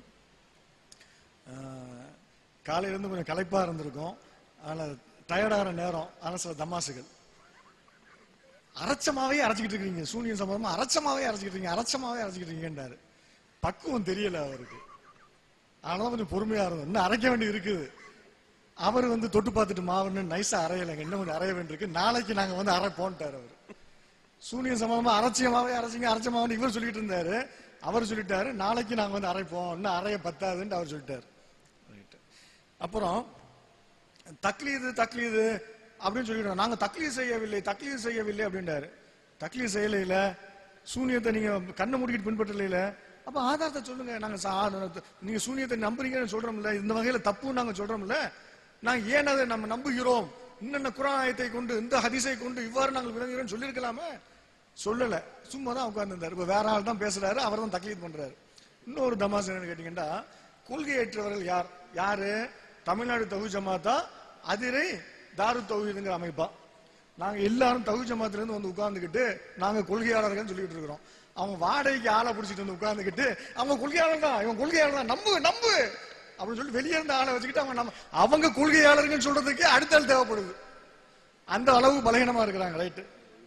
காலையில இருந்து கொஞ்சம் களைப்பா இருந்திருக்கும் அதனால டயர்டாகிற நேரம் அதனால சில தமாசுகள் அரைச்சமாவே அரைச்சிக்கிட்டு இருக்கீங்க சூனியன் சம்பந்தமா அரைச்சமாவே அரைச்சிக்கிட்டு இருக்கீங்க அரைச்சமாவே அரைச்சிக்கிட்டு இருக்கீங்கன்றாரு பக்குவம் தெரியல அவருக்கு அதனால கொஞ்சம் பொறுமையா இருந்தோம் இன்னும் அரைக்க வேண்டியது இருக்குது அவர் வந்து தொட்டு பார்த்துட்டு மாவுன்னு நைஸா அரையலைங்க இன்னும் கொஞ்சம் அரைய வேண்டியிருக்கு நாளைக்கு நாங்க வந்து அரைப்போன்ட்டார் அவர் சூனியன் சம்பந்தமா அரைச்சியமாவே அரைச்சிங்க அரைச்சமாவே இவர் சொல்லிட்டு இருந்தாரு அவர் சொல்லிட்டாரு நாளைக்கு நாங்க வந்து அரைப்போம் இன்னும் அரைய பத்தாதுன்னு அவர் சொல்லிட்டாரு Right. அப்புறம் தக்லீது தக்லீது அப்படின்னு சொல்லிடுறோம் நாங்க தக்லீது செய்யவில்லை தக்லீது செய்யவில்லை அப்படின்றாரு தக்லீது செய்யலையில சூனியத்தை நீங்க கண்ணை மூடிக்கிட்டு பின்பற்றலையில அப்ப ஆதாரத்தை சொல்லுங்க நாங்க சா- நீங்க சூனியத்தை நம்புறீங்கன்னு சொல்றோம்ல இந்த வகையில தப்புன்னு நாங்க சொல்றோம்ல நாங்க ஏன் அதை நம்ம நம்புகிறோம் இன்னென்ன குராயத்தை கொண்டு இந்த ஹதீஸை கொண்டு இவ்வாறு நாங்கள் விளங்குகிறோம் சொல்லியிருக்கலாமே சொல்லல சும்மா தான் உட்கார்ந்துருந்தாரு இப்ப வேற ஆள் தான் பேசுறாரு அவர் தான் தக்லீத் பண்றாரு இன்னொரு தமாஸ் என்னன்னு கேட்டீங்கன்னா கொள்கையற்றவர்கள் யார் யாரு தமிழ்நாடு தகு ஜமாத்தா அதிரை தாரு தௌஹீதுங்கிற அமைப்பா நாங்க எல்லாரும் தகு ஜமாத்துல இருந்து வந்து உட்கார்ந்துகிட்டு நாங்க கொள்கையாளர்கள் சொல்லிட்டு இருக்கிறோம் அவங்க வாடகைக்கு ஆளை பிடிச்சிட்டு வந்து உட்கார்ந்துகிட்டு அவங்க கொள்கையாளர் தான் இவன் கொள்கையாளர் தான் நம்பு நம்பு அப்படின்னு சொல்லி வெளியே இருந்த ஆளை வச்சுக்கிட்டு அவங்க நம்ம அவங்க கொள்கையாளர்கள் சொல்றதுக்கு அடுத்த ஆள் தேவைப்படுது அந்த அளவு பலகீனமா இருக்கிறாங்க ரைட்டு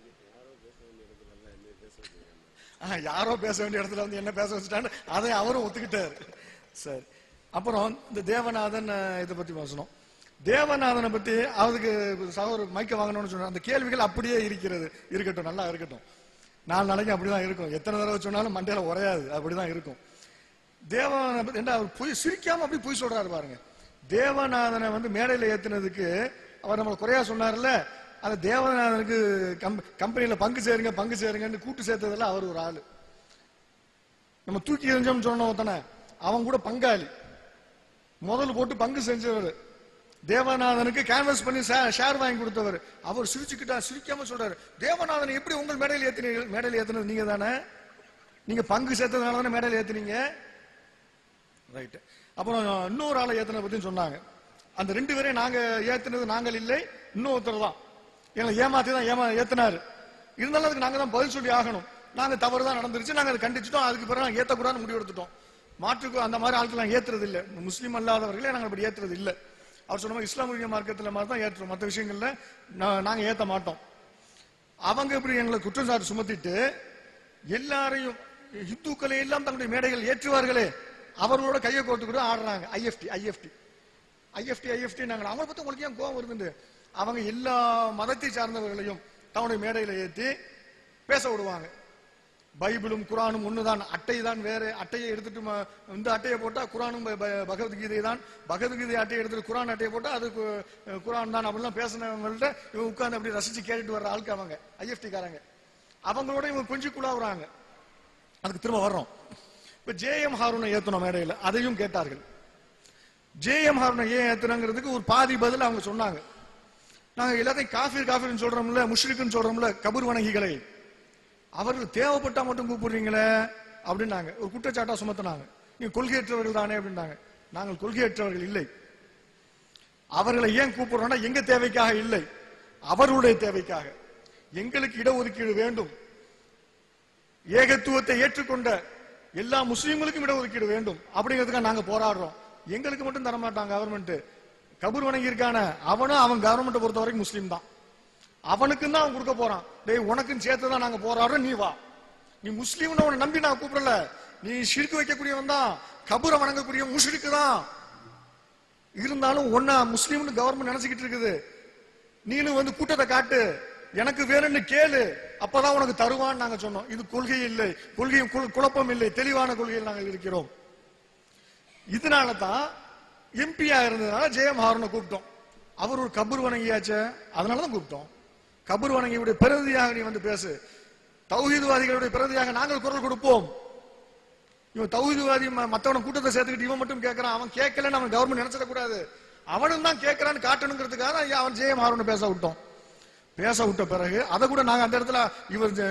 ஆஹ், யாரோ பேச வேண்டிய இடத்துல வந்து என்ன பேச வச்சுட்டான்னு அதை அவரும் ஒத்துக்கிட்டாரு சரி அப்புறம் இந்த தேவநாதன் அஹ், இதை பத்தி பேசணும் தேவநாதனை பத்தி அவருக்கு சகோதரர் மைக்க வாங்கணும்னு சொன்னார் அந்த கேள்விகள் அப்படியே இருக்கிறது இருக்கட்டும் நல்லா இருக்கட்டும் நாலு நாளைக்கு அப்படிதான் இருக்கும் எத்தனை தடவை சொன்னாலும் மண்டையில உரையாது அப்படிதான் இருக்கும் தேவநாதனை பத்தி என்ன அவர் பொய் சிரிக்காம அப்படி பொய் சொல்றாரு பாருங்க தேவநாதனை வந்து மேடையில ஏத்துனதுக்கு அவர் நம்மள குறையா சொன்னார்ல அந்த தேவநாதனுக்கு கம்- கம்பெனியில பங்கு சேருங்க பங்கு சேருங்கன்னு கூட்டு சேர்த்ததுல அவர் ஒரு ஆளு நம்ம தூக்கி எறிஞ்சோம்னு சொன்னோம் தானே அவன் கூட பங்காளி முதல்ல போட்டு பங்கு செஞ்சவர் தேவநாதனுக்கு கேன்வஸ் பண்ணி ஷேர் வாங்கி கொடுத்தவர் அவர் சிரிச்சுக்கிட்டா சிரிக்காம சொல்றாரு தேவநாதன் எப்படி உங்கள் மேடையில் ஏத்தினீங்க மேடையில் ஏத்துனது நீங்க தானே நீங்க பங்கு சேர்த்ததுனால தானே மேடையில் ஏத்துனீங்க ரைட் அப்புறம் இன்னொரு ஆளை ஏத்துனதை பத்தி சொன்னாங்க அந்த ரெண்டு பேரையும் நாங்க ஏத்துனது நாங்கள் இல்லை இன்னொருத்தர் தான் எங்களை ஏமாத்தி தான் ஏமா ஏத்துனாரு இருந்தாலும் அதுக்கு நாங்க தான் பதில் சொல்லி ஆகணும் நாங்க தவறு தான் நடந்துருச்சு நாங்க அதை கண்டிச்சிட்டோம் அதுக்கு பிறகு நாங்க ஏத்தக்கூடாதுன்னு முடிவு எடுத்துட்டோம் மாற்றுக்கு அந்த மாதிரி ஆட்கள் நாங்க ஏத்துறது இல்ல முஸ்லீம் அல்லாதவர்களே நாங்க அப்படி ஏத்துறது இல்ல அவர் சொன்ன மாதிரி இஸ்லாமிய மார்க்கத்துல மாதிரி தான் ஏற்றுறோம் மற்ற விஷயங்கள்ல நா- நாங்க ஏத்த மாட்டோம் அவங்க இப்படி எங்களை குற்றச்சாட்டு சுமத்திட்டு எல்லாரையும் இந்துக்களை எல்லாம் தங்களுடைய மேடைகள் ஏற்றுவார்களே அவர்களோட கையை கோர்த்துக்கிட்டு ஆடுறாங்க ஐஎஃப்டி ஐஎஃப்டி ஐஎஃப்டி ஐஎஃப்டி நாங்கள் அவங்களை பத்தி உங்களுக்கு ஏன் கோவம் வருதுண்டு அவங்க எல்லா மதத்தை சார்ந்தவர்களையும் தன்னுடைய மேடையில ஏத்தி பேச விடுவாங்க பைபிளும் குரானும் ஒண்ணுதான் அட்டை தான் வேற அட்டையை எடுத்துட்டு ம- இந்த அட்டையை போட்டா குரானும் ப- ப- பகவத்கீதை தான் பகவத்கீதை அட்டையை எடுத்துட்டு குரான் அட்டையை போட்டா அது கு- குரான் தான் அப்படிலாம் பேசினவங்கள்ட்ட இவங்க உட்கார்ந்து அப்படி ரசிச்சு கேட்டுட்டு வர்ற ஆளுக்கு அவங்க ஐஎஃப்டி காரங்க அவங்களோட இவங்க கொஞ்சம் குழாவுறாங்க அதுக்கு திரும்ப வர்றோம் இப்ப ஜே எம் ஹாரூனை ஏத்தணும் மேடையில அதையும் கேட்டார்கள் ஜே எம் ஹாரூனை ஏன் ஏத்துனாங்கிறதுக்கு ஒரு பாதி பதில் அவங்க சொன்னாங்க நாங்க எல்லாத்தையும் காஃபிர் காஃபிர்னு சொல்றோம்ல முஷ்ரிக்குன்னு சொல்றோம்ல கபூர் வணங்கிகளை அவர்கள் தேவைப்பட்டா மட்டும் கூப்பிடுறீங்களே அப்படின்னாங்க ஒரு குற்றச்சாட்டா சுமத்தினாங்க நீங்க கொள்கையற்றவர்கள் தானே அப்படின்னாங்க நாங்கள் கொள்கையற்றவர்கள் இல்லை அவர்களை ஏன் கூப்பிடுறோம்னா எங்க தேவைக்காக இல்லை அவர்களுடைய தேவைக்காக எங்களுக்கு இடஒதுக்கீடு வேண்டும் ஏகத்துவத்தை ஏற்றுக்கொண்ட எல்லா முஸ்லீம்களுக்கும் இடஒதுக்கீடு வேண்டும் அப்படிங்கிறதுக்காக நாங்க போராடுறோம் எங்களுக்கு மட்டும் தர மாட்டாங்க கவர்மெண்ட் கபூர் வணங்கி இருக்கான அவனும் அவன் கவர்மெண்ட் பொறுத்த வரைக்கும் முஸ்லீம் தான் அவனுக்கும் தான் அவன் கொடுக்க போறான் டேய் உனக்கும் சேர்த்து தான் நாங்க போராடுறோம் நீ வா நீ முஸ்லீம்னு அவனை நம்பி நான் கூப்பிடல நீ ஷிர்கு வைக்கக்கூடியவன் தான் கபூரை வணங்கக்கூடிய முஷ்ரிக்கு தான் இருந்தாலும் ஒன்னா முஸ்லீம்னு கவர்மெண்ட் நினைச்சுக்கிட்டு இருக்குது நீனும் வந்து கூட்டத்தை காட்டு எனக்கு வேணும்னு கேளு அப்பதான் உனக்கு தருவான்னு நாங்க சொன்னோம் இது கொள்கை இல்லை கொள்கையும் குழ- குழப்பம் இல்லை தெளிவான கொள்கையில் நாங்கள் இருக்கிறோம் இதனால தான் எம்பியா இருந்ததுனால ஜெயம் ஹாரனை கூப்பிட்டோம் அவர் ஒரு கபூர் வணங்கியாச்சே அதனால தான் கூப்பிட்டோம் கபூர் வணங்கியுடைய பிரதியாக நீ வந்து பேசு தௌஹீதுவாதிகளுடைய பிரதியாக நாங்கள் குரல் கொடுப்போம் இவன் தௌஹீதுவாதி ம- மத்தவன கூட்டத்தை சேர்த்துக்கிட்டு இவன் மட்டும் கேட்கறான் அவன் கேட்கலன்னு அவன் கவர்மெண்ட் நினைச்சிடக்கூடாது அவனும் தான் கேட்கறான்னு காட்டணுங்கிறதுக்காக தான் அவன் ஜெயம் ஹாரன் பேச விட்டோம் பேச விட்ட பிறகு அதை கூட நாங்க அந்த இடத்துல இவர் ஜெ-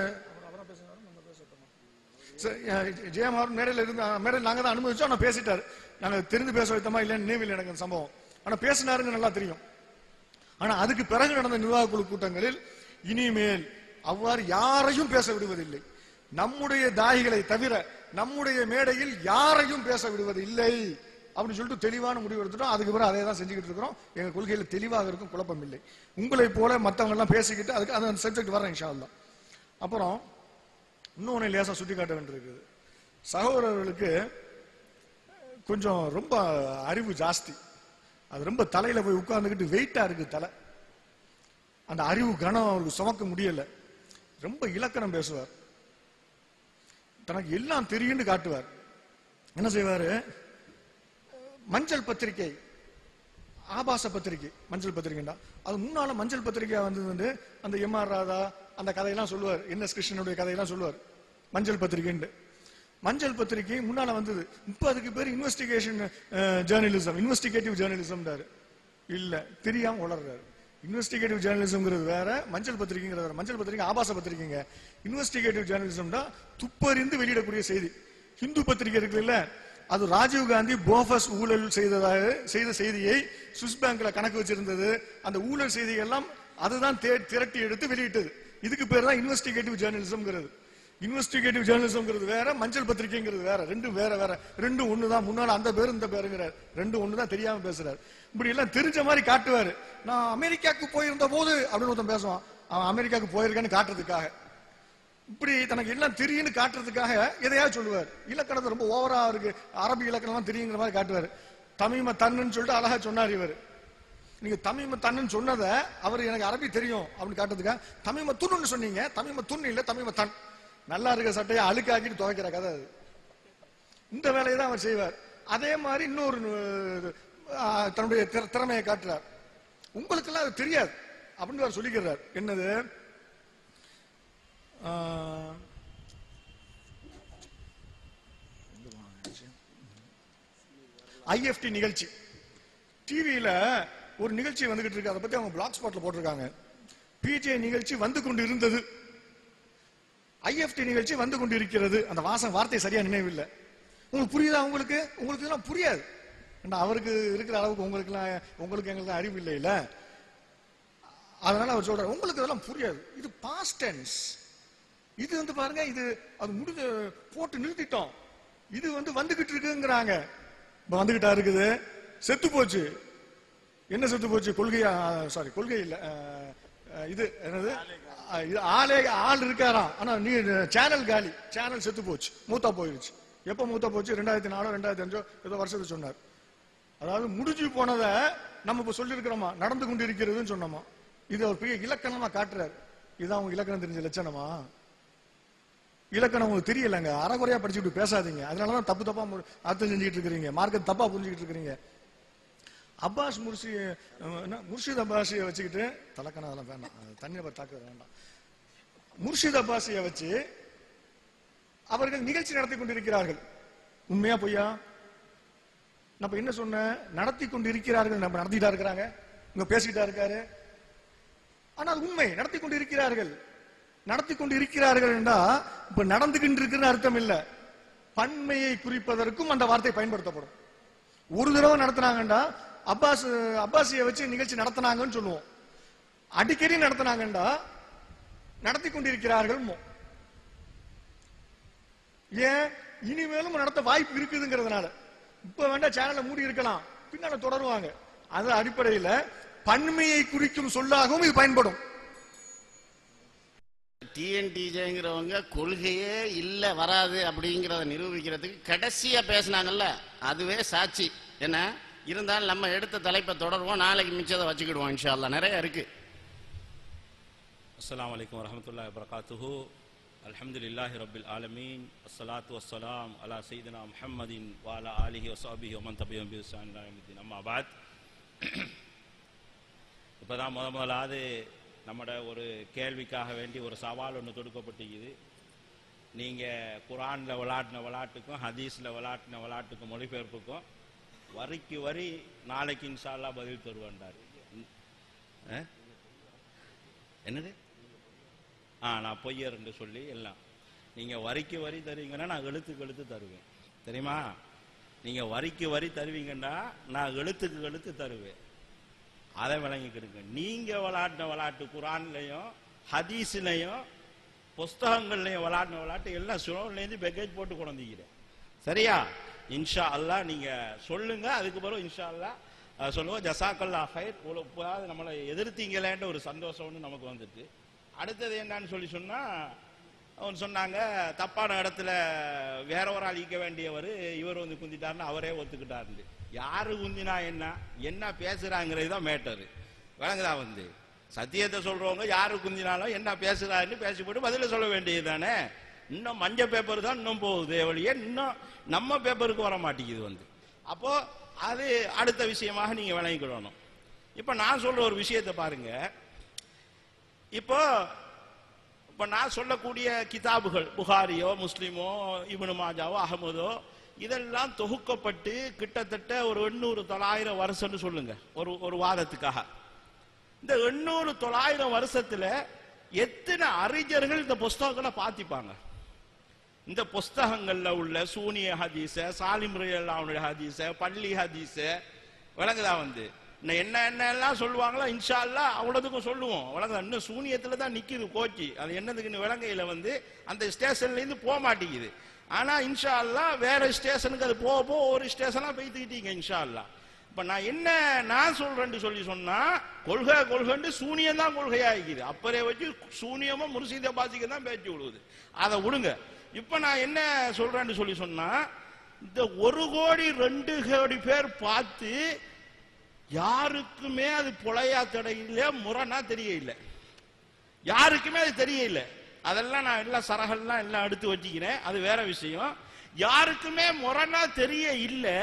சரி, அஹ், ஜெயம் ஹாரன் மேடையில் இருந்த மேடையில் நாங்க தான் அனுமதிச்சோம் ஆனா பேசிட்டாரு நாங்க தெரிந்து பேச வைத்தோமா இல்லைன்னு நினைவில் எனக்கு அந்த சம்பவம் ஆனா பேசினாருங்க நல்லா தெரியும் ஆனா அதுக்கு பிறகு நடந்த நிர்வாக குழு கூட்டங்களில் இனிமேல் அவ்வாறு யாரையும் பேச விடுவதில்லை நம்முடைய தாயிகளை தவிர நம்முடைய மேடையில் யாரையும் பேச விடுவது இல்லை அப்படின்னு சொல்லிட்டு தெளிவான முடிவு எடுத்துட்டோம் அதுக்கு பிறகு அதே தான் செஞ்சுக்கிட்டு இருக்கிறோம் எங்க கொள்கையில தெளிவாக இருக்கும் குழப்பம் இல்லை உங்களை போல மத்தவங்க எல்லாம் பேசிக்கிட்டு அதுக்கு அந்த சப்ஜெக்ட் வரேன் இன்ஷா அல்லாஹ் அப்புறம் இன்னொன்னு லேசா சுட்டி காட்ட வேண்டியிருக்குது சகோதரர்களுக்கு கொஞ்சம் ரொம்ப அறிவு ஜாஸ்தி அது ரொம்ப தலையில போய் உட்கார்ந்துக்கிட்டு வெயிட்டா இருக்கு தலை அந்த அறிவு கனம் அவருக்கு சுமக்க முடியல ரொம்ப இலக்கணம் பேசுவார் தனக்கு எல்லாம் தெரியும்னு காட்டுவார் என்ன செய்வாரு மஞ்சள் பத்திரிகை ஆபாச பத்திரிகை மஞ்சள் பத்திரிகைண்டா அது முன்னால மஞ்சள் பத்திரிகை வந்தது வந்து அந்த எம் ஆர் ராதா அந்த கதையெல்லாம் சொல்லுவார் என் எஸ் கிருஷ்ணனுடைய கதையெல்லாம் சொல்லுவார் மஞ்சள் பத்திரிகைண்டு மஞ்சள் பத்திரிகை முன்னால வந்தது இப்ப அதுக்கு பேர் இன்வெஸ்டிகேஷன் ஜேர்னலிசம் இன்வெஸ்டிகேட்டிவ் ஜேர்னலிசம் இல்ல தெரியாம உளர்றாரு இன்வெஸ்டிகேட்டிவ் ஜேர்னலிசம்ங்கிறது வேற மஞ்சள் பத்திரிகைங்கிறது வேற மஞ்சள் பத்திரிகை ஆபாச பத்திரிகைங்க இன்வெஸ்டிகேட்டிவ் ஜேர்னலிசம்னா துப்பறிந்து வெளியிடக்கூடிய செய்தி ஹிந்து பத்திரிகை இருக்குல்ல அது ராஜீவ் காந்தி போஃபஸ் ஊழல் செய்ததாக செய்த செய்தியை சுவிஸ் பேங்க்ல கணக்கு வச்சிருந்தது அந்த ஊழல் செய்திகள் எல்லாம் அதுதான் தே- திரட்டி எடுத்து வெளியிட்டது இதுக்கு பேர் தான் இன்வெஸ்டிகேட்டிவ் ஜேர்னலிசம்ங்கிறது இன்வெஸ்டிகேட்டிவ் ஜேர்னலிசம்ங்கிறது வேற மஞ்சள் பத்திரிகைங்கிறது வேற ரெண்டும் வேற வேற ரெண்டும் ஒண்ணுதான் முன்னால அந்த பேரு இந்த பேருங்கிறார் ரெண்டும் ஒண்ணுதான் தெரியாம பேசுறாரு இப்படி எல்லாம் தெரிஞ்ச மாதிரி காட்டுவாரு நான் அமெரிக்காவுக்கு போயிருந்த போது அப்படின்னு ஒருத்தன் பேசுவான் அவன் அமெரிக்காவுக்கு போயிருக்கான்னு காட்டுறதுக்காக இப்படி தனக்கு எல்லாம் தெரியும்னு காட்டுறதுக்காக எதையாவது சொல்லுவார் இலக்கணத்தை ரொம்ப ஓவரா இருக்கு அரபி இலக்கணம் தெரியுங்கிற மாதிரி காட்டுவார் தமிம தன்னுன்னு சொல்லிட்டு அழகா சொன்னார் இவர் நீங்க தமிம தன்னுன்னு சொன்னதை அவர் எனக்கு அரபி தெரியும் அப்படின்னு காட்டுறதுக்காக தமிம துணுன்னு சொன்னீங்க தமிம துண்ணு இல்ல தமிம தன் நல்லா இருக்க சட்டையை அழுக்காக்கிட்டு துவைக்கிற கதை அது இந்த வேலையை தான் அவர் செய்வார் அதே மாதிரி இன்னொரு அஹ், தன்னுடைய திற- திறமையை காட்டுறார் உங்களுக்கெல்லாம் அது தெரியாது அப்படின்னு அவர் சொல்லிக்கிறார் என்னது ஐஎஃப்டி நிகழ்ச்சி டிவியில ஒரு நிகழ்ச்சி வந்துகிட்டு இருக்கு அதை பத்தி அவங்க பிளாக் ஸ்பாட்ல போட்டிருக்காங்க பிஜே நிகழ்ச்சி வந்து கொண்டு இருந்தது ஐஎஃப்டி நிகழ்ச்சி வந்து கொண்டு இருக்கிறது அந்த வாசம் வார்த்தை சரியா நினைவில்லை உங்களுக்கு புரியுதா உங்களுக்கு உங்களுக்கு இதெல்லாம் புரியாது ஏன்னா அவருக்கு இருக்கிற அளவுக்கு உங்களுக்கு எல்லாம் உங்களுக்கு எங்களுக்கு அறிவு இல்லை இல்ல அதனால அவர் சொல்றாரு உங்களுக்கு இதெல்லாம் புரியாது இது பாஸ்ட் டென்ஸ் இது வந்து பாருங்க இது அது முடிஞ்ச போட்டு நிறுத்திட்டோம் இது வந்து வந்துகிட்டு இருக்குங்கிறாங்க இப்ப வந்துகிட்டா இருக்குது செத்து போச்சு என்ன செத்து போச்சு கொள்கையா சாரி கொள்கை இல்ல அஹ், அஹ், இது என்னது அஹ், இது ஆளே ஆள் இருக்காராம் ஆனா நீ சேனல் காலி சேனல் செத்து போச்சு மூத்தா போயிருச்சு எப்ப மூத்தா போச்சு ரெண்டாயிரத்தி நாலோ ரெண்டாயிரத்தி அஞ்சோ ஏதோ வருஷத்துக்கு சொன்னார் அதாவது முடிஞ்சு போனதை நம்ம இப்ப சொல்லியிருக்கிறோமா நடந்து கொண்டு இருக்கிறதுன்னு சொன்னோமா இது ஒரு பெரிய இலக்கணமா காட்டுறாரு இதுதான் உங்க இலக்கணம் தெரிஞ்ச லட்சணமா இலக்கணம் உங்களுக்கு தெரியலங்க அறகுறையா படிச்சுட்டு பேசாதீங்க அதனாலதான் தப்பு தப்பா மு- அர்த்தம் செஞ்சுட்டு இருக்கிறீங்க மார்க்கெட் தப்பா புரிஞ்சுக்கிட்டு இருக்கிறீங்க அப்பாஸ் முர்ஷி அஹ், என்ன, முர்ஷித் அப்பாஸியை வச்சுக்கிட்டு தலக்கணம் அதெல்லாம் வேண்டாம் அது தண்ணி நபர் தாக்க வேண்டாம் முர்ஷித் அப்பாஸியை வச்சு அவர்கள் நிகழ்ச்சி நடத்தி கொண்டிருக்கிறார்கள் உண்மையா பொய்யா நான் இப்ப என்ன சொன்னேன் நடத்தி கொண்டு இருக்கிறார்கள் நம்ம நடத்திட்டா இருக்கிறாங்க இங்க பேசிக்கிட்டா இருக்காரு ஆனா அது உண்மை நடத்தி கொண்டு இருக்கிறார்கள் நடத்தி கொண்டு இருக்கிறார்கள் என்றா இப்ப நடந்துகிட்டு இருக்குன்னு அர்த்தம் இல்ல பன்மையை குறிப்பதற்கும் அந்த வார்த்தை பயன்படுத்தப்படும் ஒரு தடவை நடத்துனாங்கண்டா அப்பாஸ் அப்பாசியை வச்சு நிகழ்ச்சி நடத்துனாங்கன்னு சொல்லுவோம் அடிக்கடி நடத்துனாங்கண்டா நடத்தி கொண்டிருக்கிறார்கள் ஏன் இனிமேலும் நடத்த வாய்ப்பு இருக்குதுங்கிறதுனால இப்ப வேண்டாம் சேனலை மூடி இருக்கலாம் பின்னால தொடருவாங்க அது அடிப்படையில பன்மையை குறிக்கும் சொல்லாகவும் இது பயன்படும் டிஎன்டிஜேங்கிறவங்க கொள்கையே இல்ல வராது அப்படிங்கறத நிரூபிக்கிறதுக்கு கடைசியா பேசினாங்கல்ல அதுவே சாட்சி என்ன இருந்தாலும் நம்ம எடுத்த தலைப்பை தொடருவோம் நாளைக்கு மிச்சத்தை வச்சுக்கிடுவோம் இன்ஷா அல்லாஹ் நிறைய இருக்கு السلام عليكم ورحمة الله وبركاته الحمد لله رب العالمين الصلاة والسلام على سيدنا محمد وعلى آله وصحبه ومن تبعهم بإحسان إلى يوم الدين أما بعد இப்போதான் முத முதலாவது நம்மட ஒரு கேள்விக்காக வேண்டி ஒரு சவால் ஒன்று தொடுக்கப்பட்டிருக்குது நீங்கள் குரானில் விளாட்டின விளாட்டுக்கும் ஹதீஸில் விளாட்டின விளாட்டுக்கும் மொழிபெயர்ப்புக்கும் வரிக்கு வரி நாளைக்கு இன்ஷால்லா பதில் தருவேன்டார் ஆ? என்னது ஆ நான் பொய்யர்ன்னு சொல்லி எல்லாம் நீங்கள் வரிக்கு வரி தருவீங்கன்னா நான் எழுத்துக்கு எழுத்து தருவேன் தெரியுமா நீங்கள் வரிக்கு வரி தருவீங்கன்னா நான் எழுத்துக்கு எழுத்து தருவேன் அதை விளங்கிக்கிடுங்க நீங்க விளையாடின விளையாட்டு குரான்லையும் ஹதீஸ்லையும் புஸ்தகங்கள்லையும் விளையாடின விளையாட்டு எல்லாம் சுழலேருந்து பேக்கேஜ் போட்டு கொண்டு வந்துக்கிறேன் சரியா இன்ஷா அல்லாஹ் நீங்க சொல்லுங்க அதுக்கு பிறகு இன்ஷா அல்லாஹ் அஹ், சொல்லுவோம் ஜசாக்கல்லா ஹைர் இவ்வளவு நம்மளை எதிர்த்தீங்களேன்ற ஒரு சந்தோஷம் ஒன்று நமக்கு வந்துட்டு அடுத்தது என்னன்னு சொல்லி சொன்னா அவன் சொன்னாங்க தப்பான இடத்துல வேற ஒரு ஆள் ஈக்க வேண்டியவர் இவர் வந்து குந்திட்டாருன்னு அவரே ஒத்துக்கிட்டாரு யாரு குந்தினா என்ன என்ன பேசுறாங்கிறது தான் மேட்டரு விளங்குதா வந்து சத்தியத்தை சொல்றவங்க யாரு குந்தினாலும் என்ன பேசுறாருன்னு பேசி போட்டு பதில சொல்ல வேண்டியது தானே இன்னும் மஞ்ச பேப்பர் தான் இன்னும் போகுது வழியே இன்னும் நம்ம பேப்பருக்கு வர மாட்டேங்குது வந்து அப்போ அது அடுத்த விஷயமாக நீங்க விளங்கிக்கிடணும் இப்ப நான் சொல்ற ஒரு விஷயத்தை பாருங்க இப்போ இப்ப நான் சொல்லக்கூடிய கிதாபுகள் புகாரியோ முஸ்லிமோ இப்னு மாஜாவோ அகமதோ இதெல்லாம் தொகுக்கப்பட்டு கிட்டத்தட்ட ஒரு எண்ணூறு தொள்ளாயிரம் வருஷம்னு சொல்லுங்க ஒரு ஒரு வாதத்துக்காக இந்த எண்ணூறு தொள்ளாயிரம் வருஷத்துல எத்தனை அறிஞர்கள் இந்த புஸ்தகங்களை பார்த்திப்பாங்க இந்த புஸ்தகங்கள்ல உள்ள சூனிய ஹதீஸ சாலிம் அவனுடைய ஹதீஸ பள்ளி ஹதீஸ விளங்குதா வந்து இன்னும் என்ன என்ன எல்லாம் சொல்லுவாங்களோ இன்ஷா அல்லாஹ் அவ்வளவுக்கும் சொல்லுவோம் விளங்குதா இன்னும் சூனியத்துல தான் நிக்குது கோச்சி அது என்னதுக்குன்னு விளங்கையில வந்து அந்த ஸ்டேஷன்ல இருந்து போக மாட்டேங்குது ஆனா இன்ஷா அல்லாஹ் வேற ஸ்டேஷனுக்கு அது போக போக ஒரு ஸ்டேஷனா போய்த்துக்கிட்டீங்க இன்ஷா அல்லாஹ் இப்ப நான் என்ன நான் சொல்றேன்னு சொல்லி சொன்னா கொள்கை கொள்கைன்னு சூனியம் தான் கொள்கையா இருக்குது அப்பறே வச்சு சூனியமும் முர்சீத பாசிக்கு தான் பேச்சு விடுவது அதை விடுங்க இப்ப நான் என்ன சொல்றேன்னு சொல்லி சொன்னா இந்த ஒரு கோடி ரெண்டு கோடி பேர் பார்த்து யாருக்குமே அது புலையா தெரியல முரணா தெரியல யாருக்குமே அது தெரியல அதெல்லாம் நான் எல்லாம் சரகெல்லாம் எல்லாம் எடுத்து வச்சுக்கிறேன் அது வேற விஷயம் யாருக்குமே முரணா தெரிய இல்லை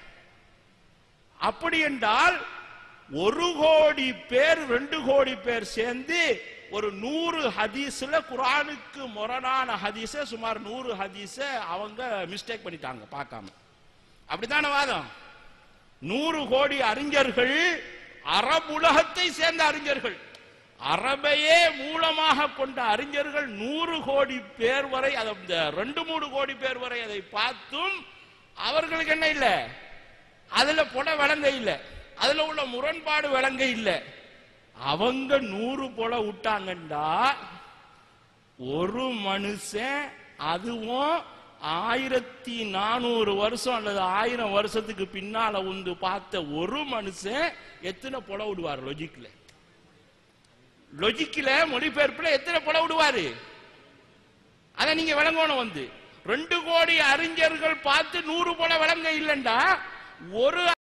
அப்படி என்றால் ஒரு கோடி பேர் ரெண்டு கோடி பேர் சேர்ந்து ஒரு நூறு ஹதீஸ்ல குரானுக்கு முரணான ஹதீஸ சுமார் நூறு ஹதீஸ அவங்க மிஸ்டேக் பண்ணிட்டாங்க பார்க்காம அப்படித்தானே வாதம் நூறு கோடி அறிஞர்கள் அரபுலகத்தை சேர்ந்த அறிஞர்கள் அரபையே மூலமாக கொண்ட அறிஞர்கள் நூறு கோடி பேர் வரை அதை இந்த ரெண்டு மூணு கோடி பேர் வரை அதை பார்த்தும் அவர்களுக்கு என்ன இல்ல அதுல புட விளங்க இல்ல அதுல உள்ள முரண்பாடு விளங்க இல்ல அவங்க நூறு புல விட்டாங்கண்டா ஒரு மனுஷன் அதுவும் ஆயிரத்தி நானூறு வருஷம் அல்லது ஆயிரம் வருஷத்துக்கு பின்னால வந்து பார்த்த ஒரு மனுஷன் எத்தனை புல விடுவார் லொஜிக்ல லொஜிக்ல மொழிபெயர்ப்புல எத்தனை புல விடுவாரு அத நீங்க விளங்கணும் வந்து ரெண்டு கோடி அறிஞர்கள் பார்த்து நூறு புல விளங்க இல்லைண்டா ஒரு